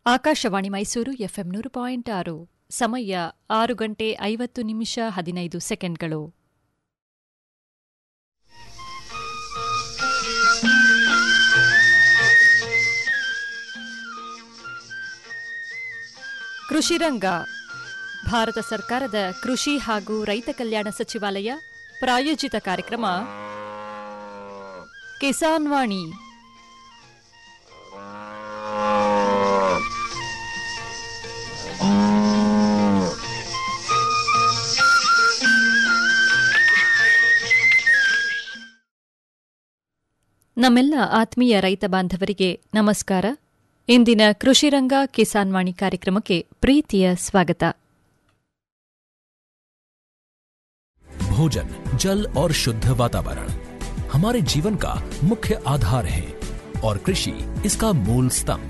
Akashvani Mysuru FM ನೂರು point ಆರು ಸಮಯ ಆರು ಗಂಟೆ ಐವತ್ತು ನಿಮಿಷ ಹದಿನೈದು ಸೆಕೆಂಡ್ಗಳು ಕೃಷಿ ರಂಗ ಭಾರತ ಸರ್ಕಾರದ ಕೃಷಿ ಹಾಗೂ ರೈತ ಕಲ್ಯಾಣ ಸಚಿವಾಲಯ ಪ್ರಾಯೋಜಿತ ಕಾರ್ಯಕ್ರಮ ಕಿಸಾನ್ ವಾಣಿ ನಮ್ಮೆಲ್ಲ ಆತ್ಮೀಯ ರೈತ ಬಾಂಧವರಿಗೆ ನಮಸ್ಕಾರ ಇಂದಿನ ಕೃಷಿರಂಗ ಕಿಸಾನ್ ವಾಣಿ ಕಾರ್ಯಕ್ರಮಕ್ಕೆ ಪ್ರೀತಿಯ ಸ್ವಾಗತ भोजन जल और शुद्ध वातावरण हमारे जीवन का मुख्य आधार है और कृषि इसका मूल स्तंभ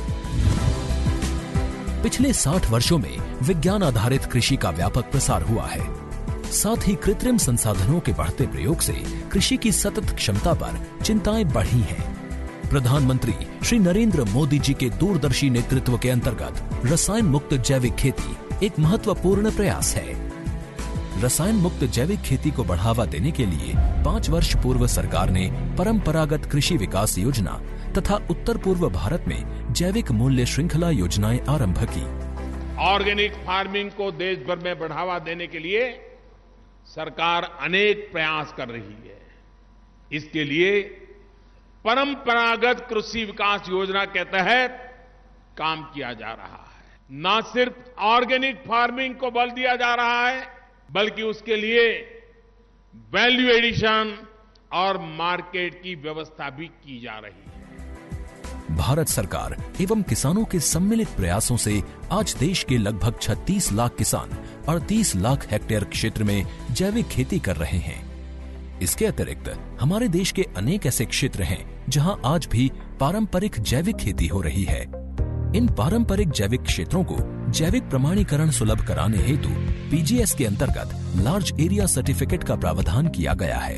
पिछले 60 वर्षों में विज्ञान आधारित कृषि का व्यापक प्रसार हुआ है साथ ही कृत्रिम संसाधनों के बढ़ते प्रयोग से कृषि की सतत क्षमता पर चिंताएं बढ़ी हैं प्रधानमंत्री श्री नरेंद्र मोदी जी के दूरदर्शी नेतृत्व के अंतर्गत रसायन मुक्त जैविक खेती एक महत्वपूर्ण प्रयास है रसायन मुक्त जैविक खेती को बढ़ावा देने के लिए पाँच वर्ष पूर्व सरकार ने परंपरागत कृषि विकास योजना तथा उत्तर पूर्व भारत में जैविक मूल्य श्रृंखला योजनाएं आरंभ की ऑर्गेनिक फार्मिंग को देश भर में बढ़ावा देने के लिए सरकार अनेक प्रयास कर रही है इसके लिए परंपरागत कृषि विकास योजना के तहत काम किया जा रहा है न सिर्फ ऑर्गेनिक फार्मिंग को बल दिया जा रहा है बल्कि उसके लिए वैल्यू एडिशन और मार्केट की व्यवस्था भी की जा रही है भारत सरकार एवं किसानों के सम्मिलित प्रयासों से आज देश के लगभग 36 लाख किसान 38 लाख हेक्टेयर क्षेत्र में जैविक खेती कर रहे हैं इसके अतिरिक्त हमारे देश के अनेक ऐसे क्षेत्र हैं जहां आज भी पारंपरिक जैविक खेती हो रही है इन पारंपरिक जैविक क्षेत्रों को जैविक प्रमाणीकरण सुलभ कराने हेतु पीजीएस के अंतर्गत लार्ज एरिया सर्टिफिकेट का प्रावधान किया गया है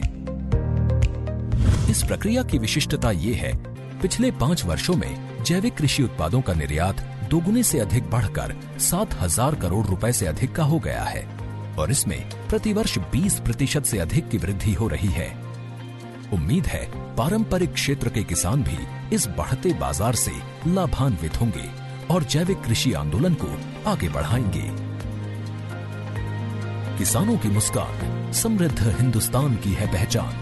इस प्रक्रिया की विशिष्टता ये है पिछले पाँच वर्षों में जैविक कृषि उत्पादों का निर्यात दोगुने से अधिक बढ़कर सात हजार करोड़ रुपए से अधिक का हो गया है और इसमें प्रतिवर्ष 20 प्रतिशत से अधिक की वृद्धि हो रही है उम्मीद है पारंपरिक क्षेत्र के किसान भी इस बढ़ते बाजार से लाभान्वित होंगे और जैविक कृषि आंदोलन को आगे बढ़ाएंगे किसानों की मुस्कान समृद्ध हिंदुस्तान की है पहचान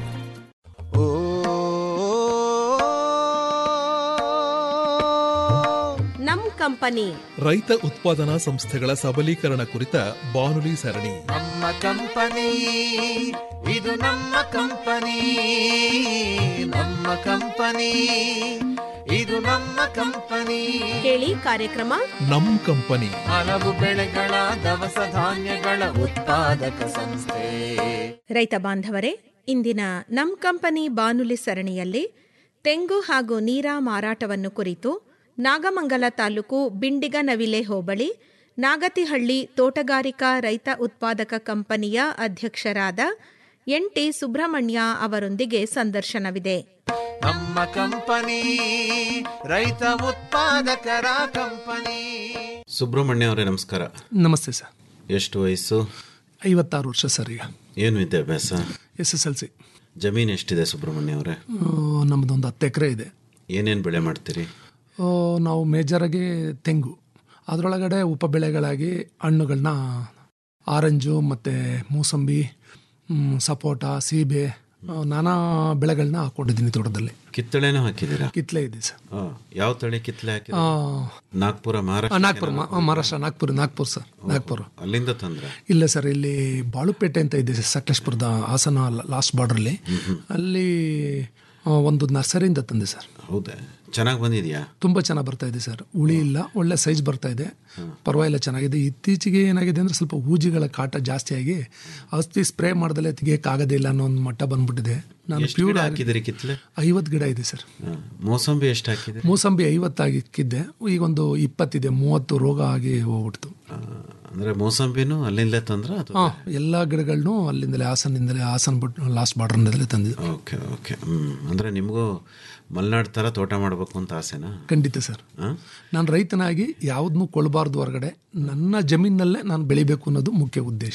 ನಮ್ ಕಂಪನಿ ರೈತ ಉತ್ಪಾದನಾ ಸಂಸ್ಥೆಗಳ ಸಬಲೀಕರಣ ಕುರಿತ ಬಾನುಲಿ ಸರಣಿ ನಮ್ಮ ಕಂಪನಿ ಇದು ನಮ್ಮ ಕಂಪನಿ ನಮ್ಮ ಕಂಪನಿ ಇದು ನಮ್ಮ ಕಂಪನಿ ಕೇಳಿ ಕಾರ್ಯಕ್ರಮ ನಮ್ ಕಂಪನಿ ಹಲವು ಬೆಳೆಗಳ ದವಸ ಧಾನ್ಯಗಳ ಉತ್ಪಾದಕ ಸಂಸ್ಥೆ ರೈತ ಬಾಂಧವರೇ ಇಂದಿನ ನಮ್ ಕಂಪನಿ ಬಾನುಲಿ ಸರಣಿಯಲ್ಲಿ ತೆಂಗು ಹಾಗೂ ನೀರ ಮಾರಾಟವನ್ನು ಕುರಿತು ನಾಗಮಂಗಲ ತಾಲೂಕು ಬಿಂಡಿಗನವಿಲೆ ಹೋಬಳಿ ನಾಗತಿಹಳ್ಳಿ ತೋಟಗಾರಿಕಾ ರೈತ ಉತ್ಪಾದಕ ಕಂಪನಿಯ ಅಧ್ಯಕ್ಷರಾದ ಎನ್ ಟಿ ಸುಬ್ರಹ್ಮಣ್ಯ ಅವರೊಂದಿಗೆ ಸಂದರ್ಶನವಿದೆ ನಮ್ಮ ಕಂಪನಿ ರೈತ ಉತ್ಪಾದಕರ ಕಂಪನಿ ಸುಬ್ರಹ್ಮಣ್ಯ ಅವರೇ ನಮಸ್ಕಾರ ನಮಸ್ತೆ ಸರ್ ಎಷ್ಟು ವಯಸ್ಸು ಐವತ್ತಾರು ವರ್ಷ ಸರ್ ಈಗ ಏನು ವಿದ್ಯಾಭ್ಯಾಸ ಎಸ್ ಎಸ್ ಎಲ್ ಸಿ ಜಮೀನು ಎಷ್ಟಿದೆ ಸುಬ್ರಹ್ಮಣ್ಯ ಅವರೇ ನಮ್ಮದೊಂದು ಹತ್ತು ಎಕರೆ ಇದೆ ಏನೇನು ಬೆಳೆ ಮಾಡ್ತೀರಿ ಆ, ನಾವು ಮೇಜರಾಗಿ ತೆಂಗು ಅದರೊಳಗಡೆ ಉಪಬೆಳೆಗಳಾಗಿ ಹಣ್ಣುಗಳನ್ನ ಆರೆಂಜು ಮತ್ತು ಮೂಸಂಬಿ ಮ್, ಸಪೋಟ ಸೀಬೆ ಆ, ನಾನಾ ಬೆಳೆಗಳನ್ನ ಹಾಕೊಂಡಿದ್ದೀನಿ ತೋಟದಲ್ಲಿ ಕಿತ್ತಳೆನೂ ಹಾಕಿದ್ದೀರಾ ಕಿತ್ಲೆ ಇದೆ ಸರ್ ಆ, ಯಾವ ತಳಿ ಕಿತ್ತಳೆ ಹಾಕಿದ ಆ, ನಾಗ್ಪುರ ಆ, ಮಹಾರಾಷ್ಟ್ರ ನಾಗ್ಪುರ ಮ- ಆ, ಮಹಾರಾಷ್ಟ್ರ ನಾಗ್ಪುರ ನಾಗ್ಪುರ್ ಸರ್ ನಾಗ್ಪುರ ಅಲ್ಲಿಂದ ತಂದ್ರೆ ಇಲ್ಲ ಸರ್ ಇಲ್ಲಿ ಬಾಳುಪೇಟೆ ಅಂತ ಇದೆ ಸಕಲೇಶ್ಪುರದ ಹಾಸನ ಲಾಸ್ಟ್ ಬಾರ್ಡ್ರಲ್ಲಿ ಅಲ್ಲಿ ಆ, ಒಂದು ನರ್ಸರಿಯಿಂದ ತಂದೆ ಸರ್ ಹೌದಾ ಚೆನ್ನಾಗಿ ಬಂದಿದ್ಯಾ ತುಂಬ ಚೆನ್ನಾಗಿ ಬರ್ತಾ ಇದೆ ಸರ್ ಹುಳಿ ಇಲ್ಲ ಒಳ್ಳೆ ಸೈಜ್ ಬರ್ತಾ ಇದೆ ಪರವಾಗಿಲ್ಲ ಚೆನ್ನಾಗಿದೆ ಇತ್ತೀಚೆಗೆ ಏನಾಗಿದೆ ಅಂದರೆ ಸ್ವಲ್ಪ ಊಜಿಗಳ ಕಾಟ ಜಾಸ್ತಿ ಆಗಿ ಔಷಧಿ ಸ್ಪ್ರೇ ಮಾಡ್ದಲೇ ತೆಗಿಯೋಕ್ಕಾಗೋದೇ ಇಲ್ಲ ಅನ್ನೋ ಒಂದು ಮಟ್ಟ ಬಂದ್ಬಿಟ್ಟಿದೆ ನಾನು ಎಷ್ಟು ಪ್ಯೂರ್ ಗಿಡ ಹಾಕಿದಿರಿ ಕಿತ್ತಳೆ ಐವತ್ತು ಗಿಡ ಇದೆ ಸರ್ ಆ, ಮೋಸಂಬಿ ಎಷ್ಟು ಹಾಕಿದಿರಿ ಮೂಸಂಬಿ ಐವತ್ತಾಗಿ ಇಕ್ಕಿದ್ದೆ ಈಗ ಒಂದು ಇಪ್ಪತ್ತಿದೆ ಮೂವತ್ತು ರೋಗ ಆಗಿ ಹೋಗ್ಬಿಡ್ತು ಆ, ಅಂದ್ರೆ ಮೋಸಂಬಿನೂ ಅಲ್ಲಿಂದಲೇ ತಂದ್ರ ಅಥವಾ ಹಾಂ ಎಲ್ಲ ಗಿಡಗಳನ್ನೂ ಅಲ್ಲಿಂದಲೇ ಹಾಸನಿಂದಲೇ ಹಾಸನ ಬಿಟ್ಟು ಲಾಸ್ಟ್ ಬಾರ್ಡರ್ನಿಂದಲೇ ತಂದಿದ್ದು ಓಕೆ ಓಕೆ ಹ್ಮ್ ಅಂದ್ರೆ ನಿಮಗೂ ಮಲೆನಾಡು ಥರ ತೋಟ ಮಾಡಬೇಕು ಅಂತ ಆಸೆನಾ ಖಂಡಿತ ಸರ್ ಹಾಂ ನಾನು ರೈತನಾಗಿ ಯಾವುದನ್ನೂ ಕೊಳಬಾರ್ದು ಹೊರಗಡೆ ನನ್ನ ಜಮೀನಲ್ಲೇ ನಾನು ಬೆಳಿಬೇಕು ಅನ್ನೋದು ಮುಖ್ಯ ಉದ್ದೇಶ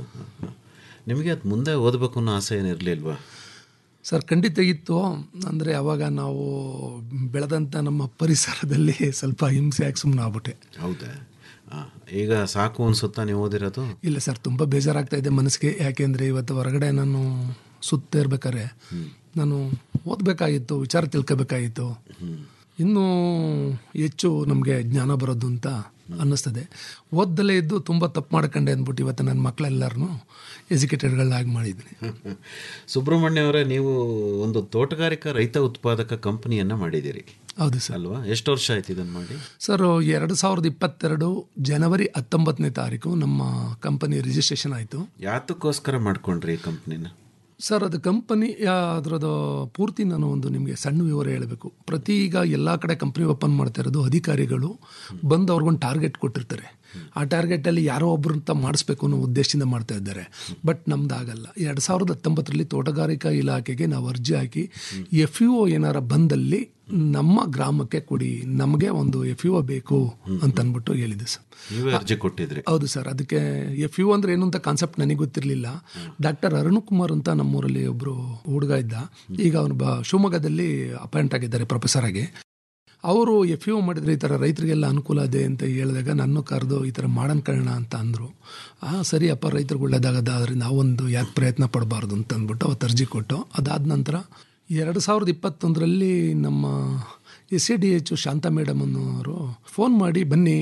ನಿಮಗೆ ಅದು ಮುಂದೆ ಓದಬೇಕು ಅನ್ನೋ ಆಸೆ ಏನಿರಲಿಲ್ವಾ ಸರ್ ಖಂಡಿತ ಇತ್ತು ಅಂದರೆ ಅವಾಗ ನಾವು ಬೆಳೆದಂಥ ನಮ್ಮ ಪರಿಸರದಲ್ಲಿ ಸ್ವಲ್ಪ ಹಿಂಸೆ ಆಗಿ ಸುಮ್ಮನೆ ಆಗ್ಬಿಟ್ಟೆ ಹೌದಾ ಆ, ಈಗ ಸಾಕು ಅನ್ಸುತ್ತಾ ನೀವು ಓದಿರೋದು ಇಲ್ಲ ಸರ್ ತುಂಬ ಬೇಜಾರಾಗ್ತಾ ಇದೆ ಮನಸ್ಸಿಗೆ ಯಾಕೆಂದರೆ ಇವತ್ತು ಹೊರಗಡೆ ನಾನು ಸುತ್ತ ಇರ್ಬೇಕಾದ್ರೆ ನಾನು ಓದಬೇಕಾಗಿತ್ತು ವಿಚಾರ ತಿಳ್ಕೊಬೇಕಾಗಿತ್ತು ಇನ್ನೂ ಹೆಚ್ಚು ನಮಗೆ ಜ್ಞಾನ ಬರೋದು ಅಂತ ಅನ್ನಿಸ್ತದೆ ಓದ್ದಲೇ ಇದ್ದು ತುಂಬ ತಪ್ಪು ಮಾಡ್ಕೊಂಡೆ ಅಂದ್ಬಿಟ್ಟು ಇವತ್ತು ನನ್ನ ಮಕ್ಕಳೆಲ್ಲರನ್ನೂ ಎಜುಕೇಟೆಡ್ಗಳಾಗಿ ಮಾಡಿದ್ದೀನಿ ಸುಬ್ರಹ್ಮಣ್ಯ ಅವರೇ ನೀವು ಒಂದು ತೋಟಗಾರಿಕಾ ರೈತ ಉತ್ಪಾದಕ ಕಂಪನಿಯನ್ನ ಮಾಡಿದ್ದೀರಿ ಹೌದು ಸರ್ ಅಲ್ವಾ ಎಷ್ಟು ವರ್ಷ ಆಯ್ತು ಇದನ್ನು ಮಾಡಿ ಸರ್ ಎರಡು ಸಾವಿರದ ಇಪ್ಪತ್ತೆರಡು ಜನವರಿ ಹತ್ತೊಂಬತ್ತನೇ ತಾರೀಕು ನಮ್ಮ ಕಂಪನಿ ರಿಜಿಸ್ಟ್ರೇಷನ್ ಆಯಿತು ಯಾತಕ್ಕೋಸ್ಕರ ಮಾಡ್ಕೊಂಡ್ರಿ ಈ ಕಂಪ್ನಿನ ಸರ್ ಅದು ಕಂಪನಿ ಅದರದ್ದು ಪೂರ್ತಿ ನಾನು ಒಂದು ನಿಮಗೆ ಸಣ್ಣ ವಿವರ ಹೇಳಬೇಕು ಪ್ರತಿ ಈಗ ಎಲ್ಲ ಕಡೆ ಕಂಪ್ನಿ ಓಪನ್ ಮಾಡ್ತಾ ಇರೋದು ಅಧಿಕಾರಿಗಳು ಬಂದು ಅವ್ರಿಗೊಂದು ಟಾರ್ಗೆಟ್ ಕೊಟ್ಟಿರ್ತಾರೆ ಆ ಟಾರ್ಗೆಟಲ್ಲಿ ಯಾರೋ ಒಬ್ಬರು ಅಂತ ಮಾಡಿಸ್ಬೇಕು ಅನ್ನೋ ಉದ್ದೇಶದಿಂದ ಮಾಡ್ತಾ ಇದ್ದಾರೆ ಬಟ್ ನಮ್ದು ಆಗಲ್ಲ ಎರಡು ಸಾವಿರದ ಹತ್ತೊಂಬತ್ತರಲ್ಲಿ ತೋಟಗಾರಿಕಾ ಇಲಾಖೆಗೆ ನಾವು ಅರ್ಜಿ ಹಾಕಿ ಎಫ್ ಯು ಏನಾರ ಬಂದಲ್ಲಿ ನಮ್ಮ ಗ್ರಾಮಕ್ಕೆ ಕೊಡಿ ನಮಗೆ ಒಂದು ಎಫ್ ಯು ಬೇಕು ಅಂತ ಅಂದ್ಬಿಟ್ಟು ಹೇಳಿದೆ ಸರ್ ನೀವೇ ಅರ್ಜಿ ಕೊಟ್ಟಿದ್ರಿ ಹೌದು ಸರ್ ಅದಕ್ಕೆ ಎಫ್ ಯು ಅಂದ್ರೆ ಏನು ಅಂತ ಕಾನ್ಸೆಪ್ಟ್ ನನಗೆ ಗೊತ್ತಿರಲಿಲ್ಲ ಡಾಕ್ಟರ್ ಅರುಣ್ ಕುಮಾರ್ ಅಂತ ನಮ್ಮೂರಲ್ಲಿ ಒಬ್ಬರು ಹುಡುಗ ಇದ್ದ ಈಗ ಅವನು ಬ ಶಿವಮೊಗ್ಗದಲ್ಲಿ ಅಪಾಯಿಂಟ್ ಆಗಿದ್ದಾರೆ ಪ್ರೊಫೆಸರ್ ಆಗಿ ಅವರು ಎಫ್ ಯು ಮಾಡಿದ್ರೆ ಈ ಥರ ರೈತರಿಗೆಲ್ಲ ಅನುಕೂಲ ಇದೆ ಅಂತ ಹೇಳಿದಾಗ ನನ್ನ ಕರೆದು ಈ ಥರ ಮಾಡೋಣ ಕಣ ಅಂತ ಅಂದರು ಹಾಂ ಸರಿ ಅಪ್ಪ ರೈತರಿಗೆ ಒಳ್ಳೇದಾಗದ ಆದರೆ ನಾವೊಂದು ಯಾಕೆ ಪ್ರಯತ್ನ ಪಡಬಾರ್ದು ಅಂತ ಅಂದ್ಬಿಟ್ಟು ಅವತ್ತು ಅರ್ಜಿ ಕೊಟ್ಟು ಅದಾದ ನಂತರ ಎರಡು ಸಾವಿರದ ಇಪ್ಪತ್ತೊಂದರಲ್ಲಿ ನಮ್ಮ S C D H Shanta madam ಅನ್ನೋರು ಫೋನ್ ಮಾಡಿ ಬನ್ನಿ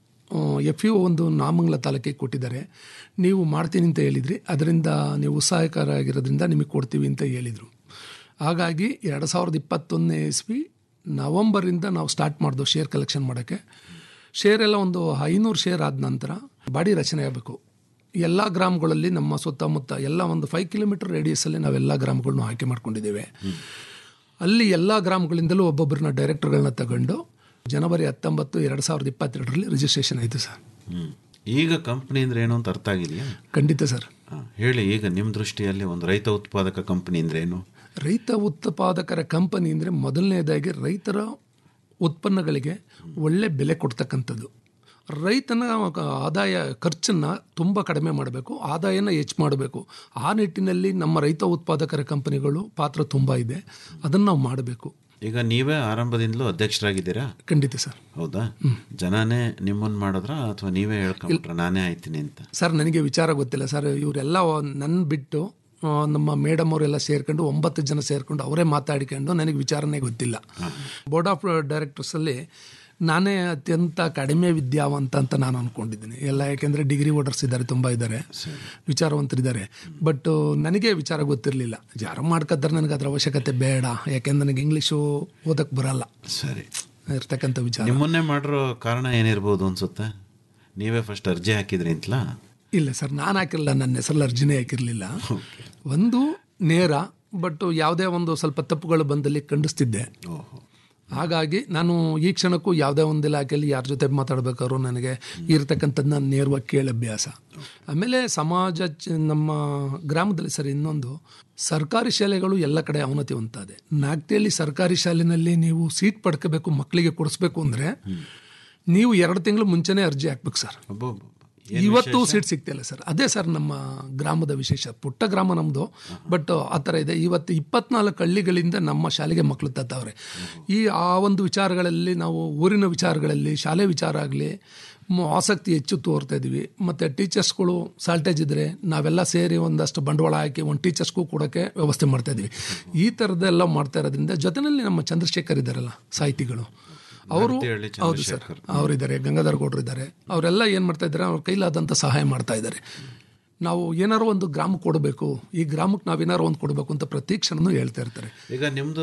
ಎಫ್ ಯು ಒಂದು ನಾಮಂಗಲ ತಾಲೂಕಿಗೆ ಕೊಟ್ಟಿದ್ದಾರೆ ನೀವು ಮಾಡ್ತೀನಿ ಅಂತ ಹೇಳಿದ್ರಿ ಅದರಿಂದ ನೀವು ಉತ್ಸಾಹಕರ ಆಗಿರೋದ್ರಿಂದ ನಿಮಗೆ ಕೊಡ್ತೀವಿ ಅಂತ ಹೇಳಿದರು ಹಾಗಾಗಿ ಎರಡು ಸಾವಿರದ ಇಪ್ಪತ್ತೊಂದನೇ ಇಸ್ವಿ ನವಂಬರಿಂದ ನಾವು ಸ್ಟಾರ್ಟ್ ಮಾಡಿದ್ವು ಶೇರ್ ಕಲೆಕ್ಷನ್ ಮಾಡೋಕ್ಕೆ ಶೇರ್ ಎಲ್ಲ ಒಂದು ಐನೂರು ಶೇರ್ ಆದ ನಂತರ ಬಾಡಿ ರಚನೆ ಆಗಬೇಕು ಎಲ್ಲ ಗ್ರಾಮಗಳಲ್ಲಿ ನಮ್ಮ ಸುತ್ತಮುತ್ತ ಎಲ್ಲ ಒಂದು ಫೈವ್ ಕಿಲೋಮೀಟರ್ ರೇಡಿಯಸಲ್ಲಿ ನಾವೆಲ್ಲ ಗ್ರಾಮಗಳನ್ನೂ ಆಯ್ಕೆ ಮಾಡ್ಕೊಂಡಿದ್ದೇವೆ ಅಲ್ಲಿ ಎಲ್ಲ ಗ್ರಾಮಗಳಿಂದಲೂ ಒಬ್ಬೊಬ್ಬರನ್ನ ಡೈರೆಕ್ಟರ್ಗಳನ್ನ ತಗೊಂಡು ಜನವರಿ ಹತ್ತೊಂಬತ್ತು ಎರಡು ಸಾವಿರದ ಇಪ್ಪತ್ತೆರಡರಲ್ಲಿ ರಿಜಿಸ್ಟ್ರೇಷನ್ ಆಯಿತು ಸರ್ ಹ್ಮ್ ಈಗ ಕಂಪ್ನಿ ಅಂದ್ರೆ ಏನು ಅಂತ ಅರ್ಥ ಆಗಿದೆಯಾ ಖಂಡಿತ ಸರ್ ಹಾ, ಹೇಳಿ ಈಗ ನಿಮ್ಮ ದೃಷ್ಟಿಯಲ್ಲಿ ಒಂದು ರೈತ ಉತ್ಪಾದಕ ಕಂಪನಿ ಅಂದ್ರೆ ಏನು ರೈತ ಉತ್ಪಾದಕರ ಕಂಪನಿ ಅಂದರೆ ಮೊದಲನೇದಾಗಿ ರೈತರ ಉತ್ಪನ್ನಗಳಿಗೆ ಒಳ್ಳೆ ಬೆಲೆ ಕೊಡ್ತಕ್ಕಂಥದ್ದು ರೈತನ ಆದಾಯ ಖರ್ಚನ್ನು ತುಂಬ ಕಡಿಮೆ ಮಾಡಬೇಕು ಆದಾಯನ ಹೆಚ್ಚು ಮಾಡಬೇಕು ಆ ನಿಟ್ಟಿನಲ್ಲಿ ನಮ್ಮ ರೈತ ಉತ್ಪಾದಕರ ಕಂಪನಿಗಳು ಪಾತ್ರ ತುಂಬ ಇದೆ ಅದನ್ನು ನಾವು ಮಾಡಬೇಕು ಈಗ ನೀವೇ ಆರಂಭದಿಂದಲೂ ಅಧ್ಯಕ್ಷರಾಗಿದ್ದೀರಾ ಖಂಡಿತ ಸರ್ ಹೌದಾ ಜನನೇ ನಿಮ್ಮನ್ನು ಮಾಡಿದ್ರ ಅಥವಾ ನೀವೇ ಹೇಳ್ಕೊಂಬಿಟ್ರ ನಾನೇ ಆಯ್ತೀನಿ ಅಂತ ಸರ್ ನನಗೆ ವಿಚಾರ ಗೊತ್ತಿಲ್ಲ ಸರ್ ಇವರೆಲ್ಲ ನನ್ನ ಬಿಟ್ಟು ಆ, ನಮ್ಮ ಮೇಡಮ್ ಅವರೆಲ್ಲ ಸೇರ್ಕೊಂಡು ಒಂಬತ್ತು ಜನ ಸೇರ್ಕೊಂಡು ಅವರೇ ಮಾತಾಡಿಕೊಂಡು ನನಗೆ ವಿಚಾರನೇ ಗೊತ್ತಿಲ್ಲ ಬೋರ್ಡ್ ಆಫ್ ಡೈರೆಕ್ಟರ್ಸಲ್ಲಿ ನಾನೇ ಅತ್ಯಂತ ಕಡಿಮೆ ವಿದ್ಯಾವಂತ ಅಂತ ನಾನು ಅಂದ್ಕೊಂಡಿದ್ದೀನಿ ಎಲ್ಲ ಯಾಕೆಂದರೆ ಡಿಗ್ರಿ ಓಡರ್ಸ್ ಇದ್ದಾರೆ ತುಂಬ ಇದ್ದಾರೆ ವಿಚಾರವಂತರಿದ್ದಾರೆ ಬಟ್ ನನಗೆ ವಿಚಾರ ಗೊತ್ತಿರಲಿಲ್ಲ ಯಾರು ಮಾಡ್ಕೊತಾರೆ ನನಗೆ ಅದರ ಅವಶ್ಯಕತೆ ಬೇಡ ಯಾಕೆಂದ್ರೆ ನನಗೆ ಇಂಗ್ಲೀಷು ಓದಕ್ಕೆ ಬರಲ್ಲ ಸರಿ ಇರ್ತಕ್ಕಂಥ ವಿಚಾರ ನಿಮ್ಮನ್ನೇ ಮಾಡಿರೋ ಕಾರಣ ಏನಿರ್ಬೋದು ಅನ್ಸುತ್ತೆ ನೀವೇ ಫಸ್ಟ್ ಅರ್ಜಿ ಹಾಕಿದ್ರಿ ಅಂತಲಾ ಇಲ್ಲ ಸರ್ ನಾನು ಹಾಕಿರಲಿಲ್ಲ ನನ್ನ ಹೆಸರಲ್ಲಿ ಅರ್ಜಿನೇ ಹಾಕಿರಲಿಲ್ಲ ಒಂದು ನೇರ ಬಟ್ ಯಾವುದೇ ಒಂದು ಸ್ವಲ್ಪ ತಪ್ಪುಗಳು ಬಂದಲ್ಲಿ ಖಂಡಿಸ್ತಿದ್ದೆ ಓಹೋ ಹಾಗಾಗಿ ನಾನು ಈ ಕ್ಷಣಕ್ಕೂ ಯಾವುದೇ ಒಂದು ಇಲಾಖೆಯಲ್ಲಿ ಯಾರ ಜೊತೆ ಮಾತಾಡ್ಬೇಕಾದ್ರೂ ನನಗೆ ಇರ್ತಕ್ಕಂಥದ್ದು ನಾನು ನೇರವಾಗಿ ಕೇಳಿ ಅಭ್ಯಾಸ ಆಮೇಲೆ ಸಮಾಜ ಚ- ನಮ್ಮ ಗ್ರಾಮದಲ್ಲಿ ಸರ್ ಇನ್ನೊಂದು ಸರ್ಕಾರಿ ಶಾಲೆಗಳು ಎಲ್ಲ ಕಡೆ ಅವನತಿ ಹೊಂತದೆ ನಾಗ್ತಿಯಲ್ಲಿ ಸರ್ಕಾರಿ ಶಾಲೆಯಲ್ಲಿ ನೀವು ಸೀಟ್ ಪಡ್ಕೋಬೇಕು ಮಕ್ಕಳಿಗೆ ಕೊಡಿಸ್ಬೇಕು ಅಂದರೆ ನೀವು ಎರಡು ತಿಂಗಳು ಮುಂಚೆನೇ ಅರ್ಜಿ ಹಾಕ್ಬೇಕು ಸರ್ ಒಬ್ಬೊಬ್ಬ ಇವತ್ತು ಸೀಟ್ ಸಿಗ್ತಿಲ್ಲ ಸರ್ ಅದೇ ಸರ್ ನಮ್ಮ ಗ್ರಾಮದ ವಿಶೇಷ ಪುಟ್ಟ ಗ್ರಾಮ ನಮ್ಮದು ಬಟ್ ಆ ಥರ ಇದೆ ಇವತ್ತು ಇಪ್ಪತ್ನಾಲ್ಕು ಹಳ್ಳಿಗಳಿಂದ ನಮ್ಮ ಶಾಲೆಗೆ ಮಕ್ಕಳು ತತ್ತವ್ರೆ ಈ ಆ ಒಂದು ವಿಚಾರಗಳಲ್ಲಿ ನಾವು ಊರಿನ ವಿಚಾರಗಳಲ್ಲಿ ಶಾಲೆ ವಿಚಾರ ಆಗಲಿ ಆಸಕ್ತಿ ಹೆಚ್ಚು ತೋರ್ತಾ ಇದ್ವಿ ಮತ್ತು ಟೀಚರ್ಸ್ಗಳು ಸಾಲ್ಟೇಜ್ ಇದ್ದರೆ ನಾವೆಲ್ಲ ಸೇರಿ ಒಂದಷ್ಟು ಬಂಡವಾಳ ಹಾಕಿ ಒಂದು ಟೀಚರ್ಸ್ಗೂ ಕೊಡೋಕ್ಕೆ ವ್ಯವಸ್ಥೆ ಮಾಡ್ತಾ ಇದ್ವಿ ಈ ಥರದ್ದೆಲ್ಲ ಮಾಡ್ತಾ ಇರೋದ್ರಿಂದ ಜೊತೆಯಲ್ಲಿ ನಮ್ಮ ಚಂದ್ರಶೇಖರ್ ಇದ್ದಾರಲ್ಲ ಸಾಹಿತಿಗಳು ಅವರು ಭಾರತೀಹಳ್ಳಿ ಹೌದು ಸರ್ ಅವರಿದ್ದಾರೆ ಗಂಗಾಧರ ಗೌಡರು ಇದ್ದಾರೆ ಅವರೆಲ್ಲ ಏನು ಮಾಡ್ತಾ ಇದ್ದಾರೆ ಅವ್ರ ಕೈಲಾದಂಥ ಸಹಾಯ ಮಾಡ್ತಾ ಇದ್ದಾರೆ ನಾವು ಏನಾರು ಒಂದು ಗ್ರಾಮಕ್ಕೆ ಕೊಡಬೇಕು ಈ ಗ್ರಾಮಕ್ಕೆ ನಾವೇನಾರು ಒಂದು ಕೊಡಬೇಕು ಅಂತ ಪ್ರತಿ ಕ್ಷಣನೂ ಹೇಳ್ತಾ ಇರ್ತಾರೆ ಈಗ ನಿಮ್ಮದು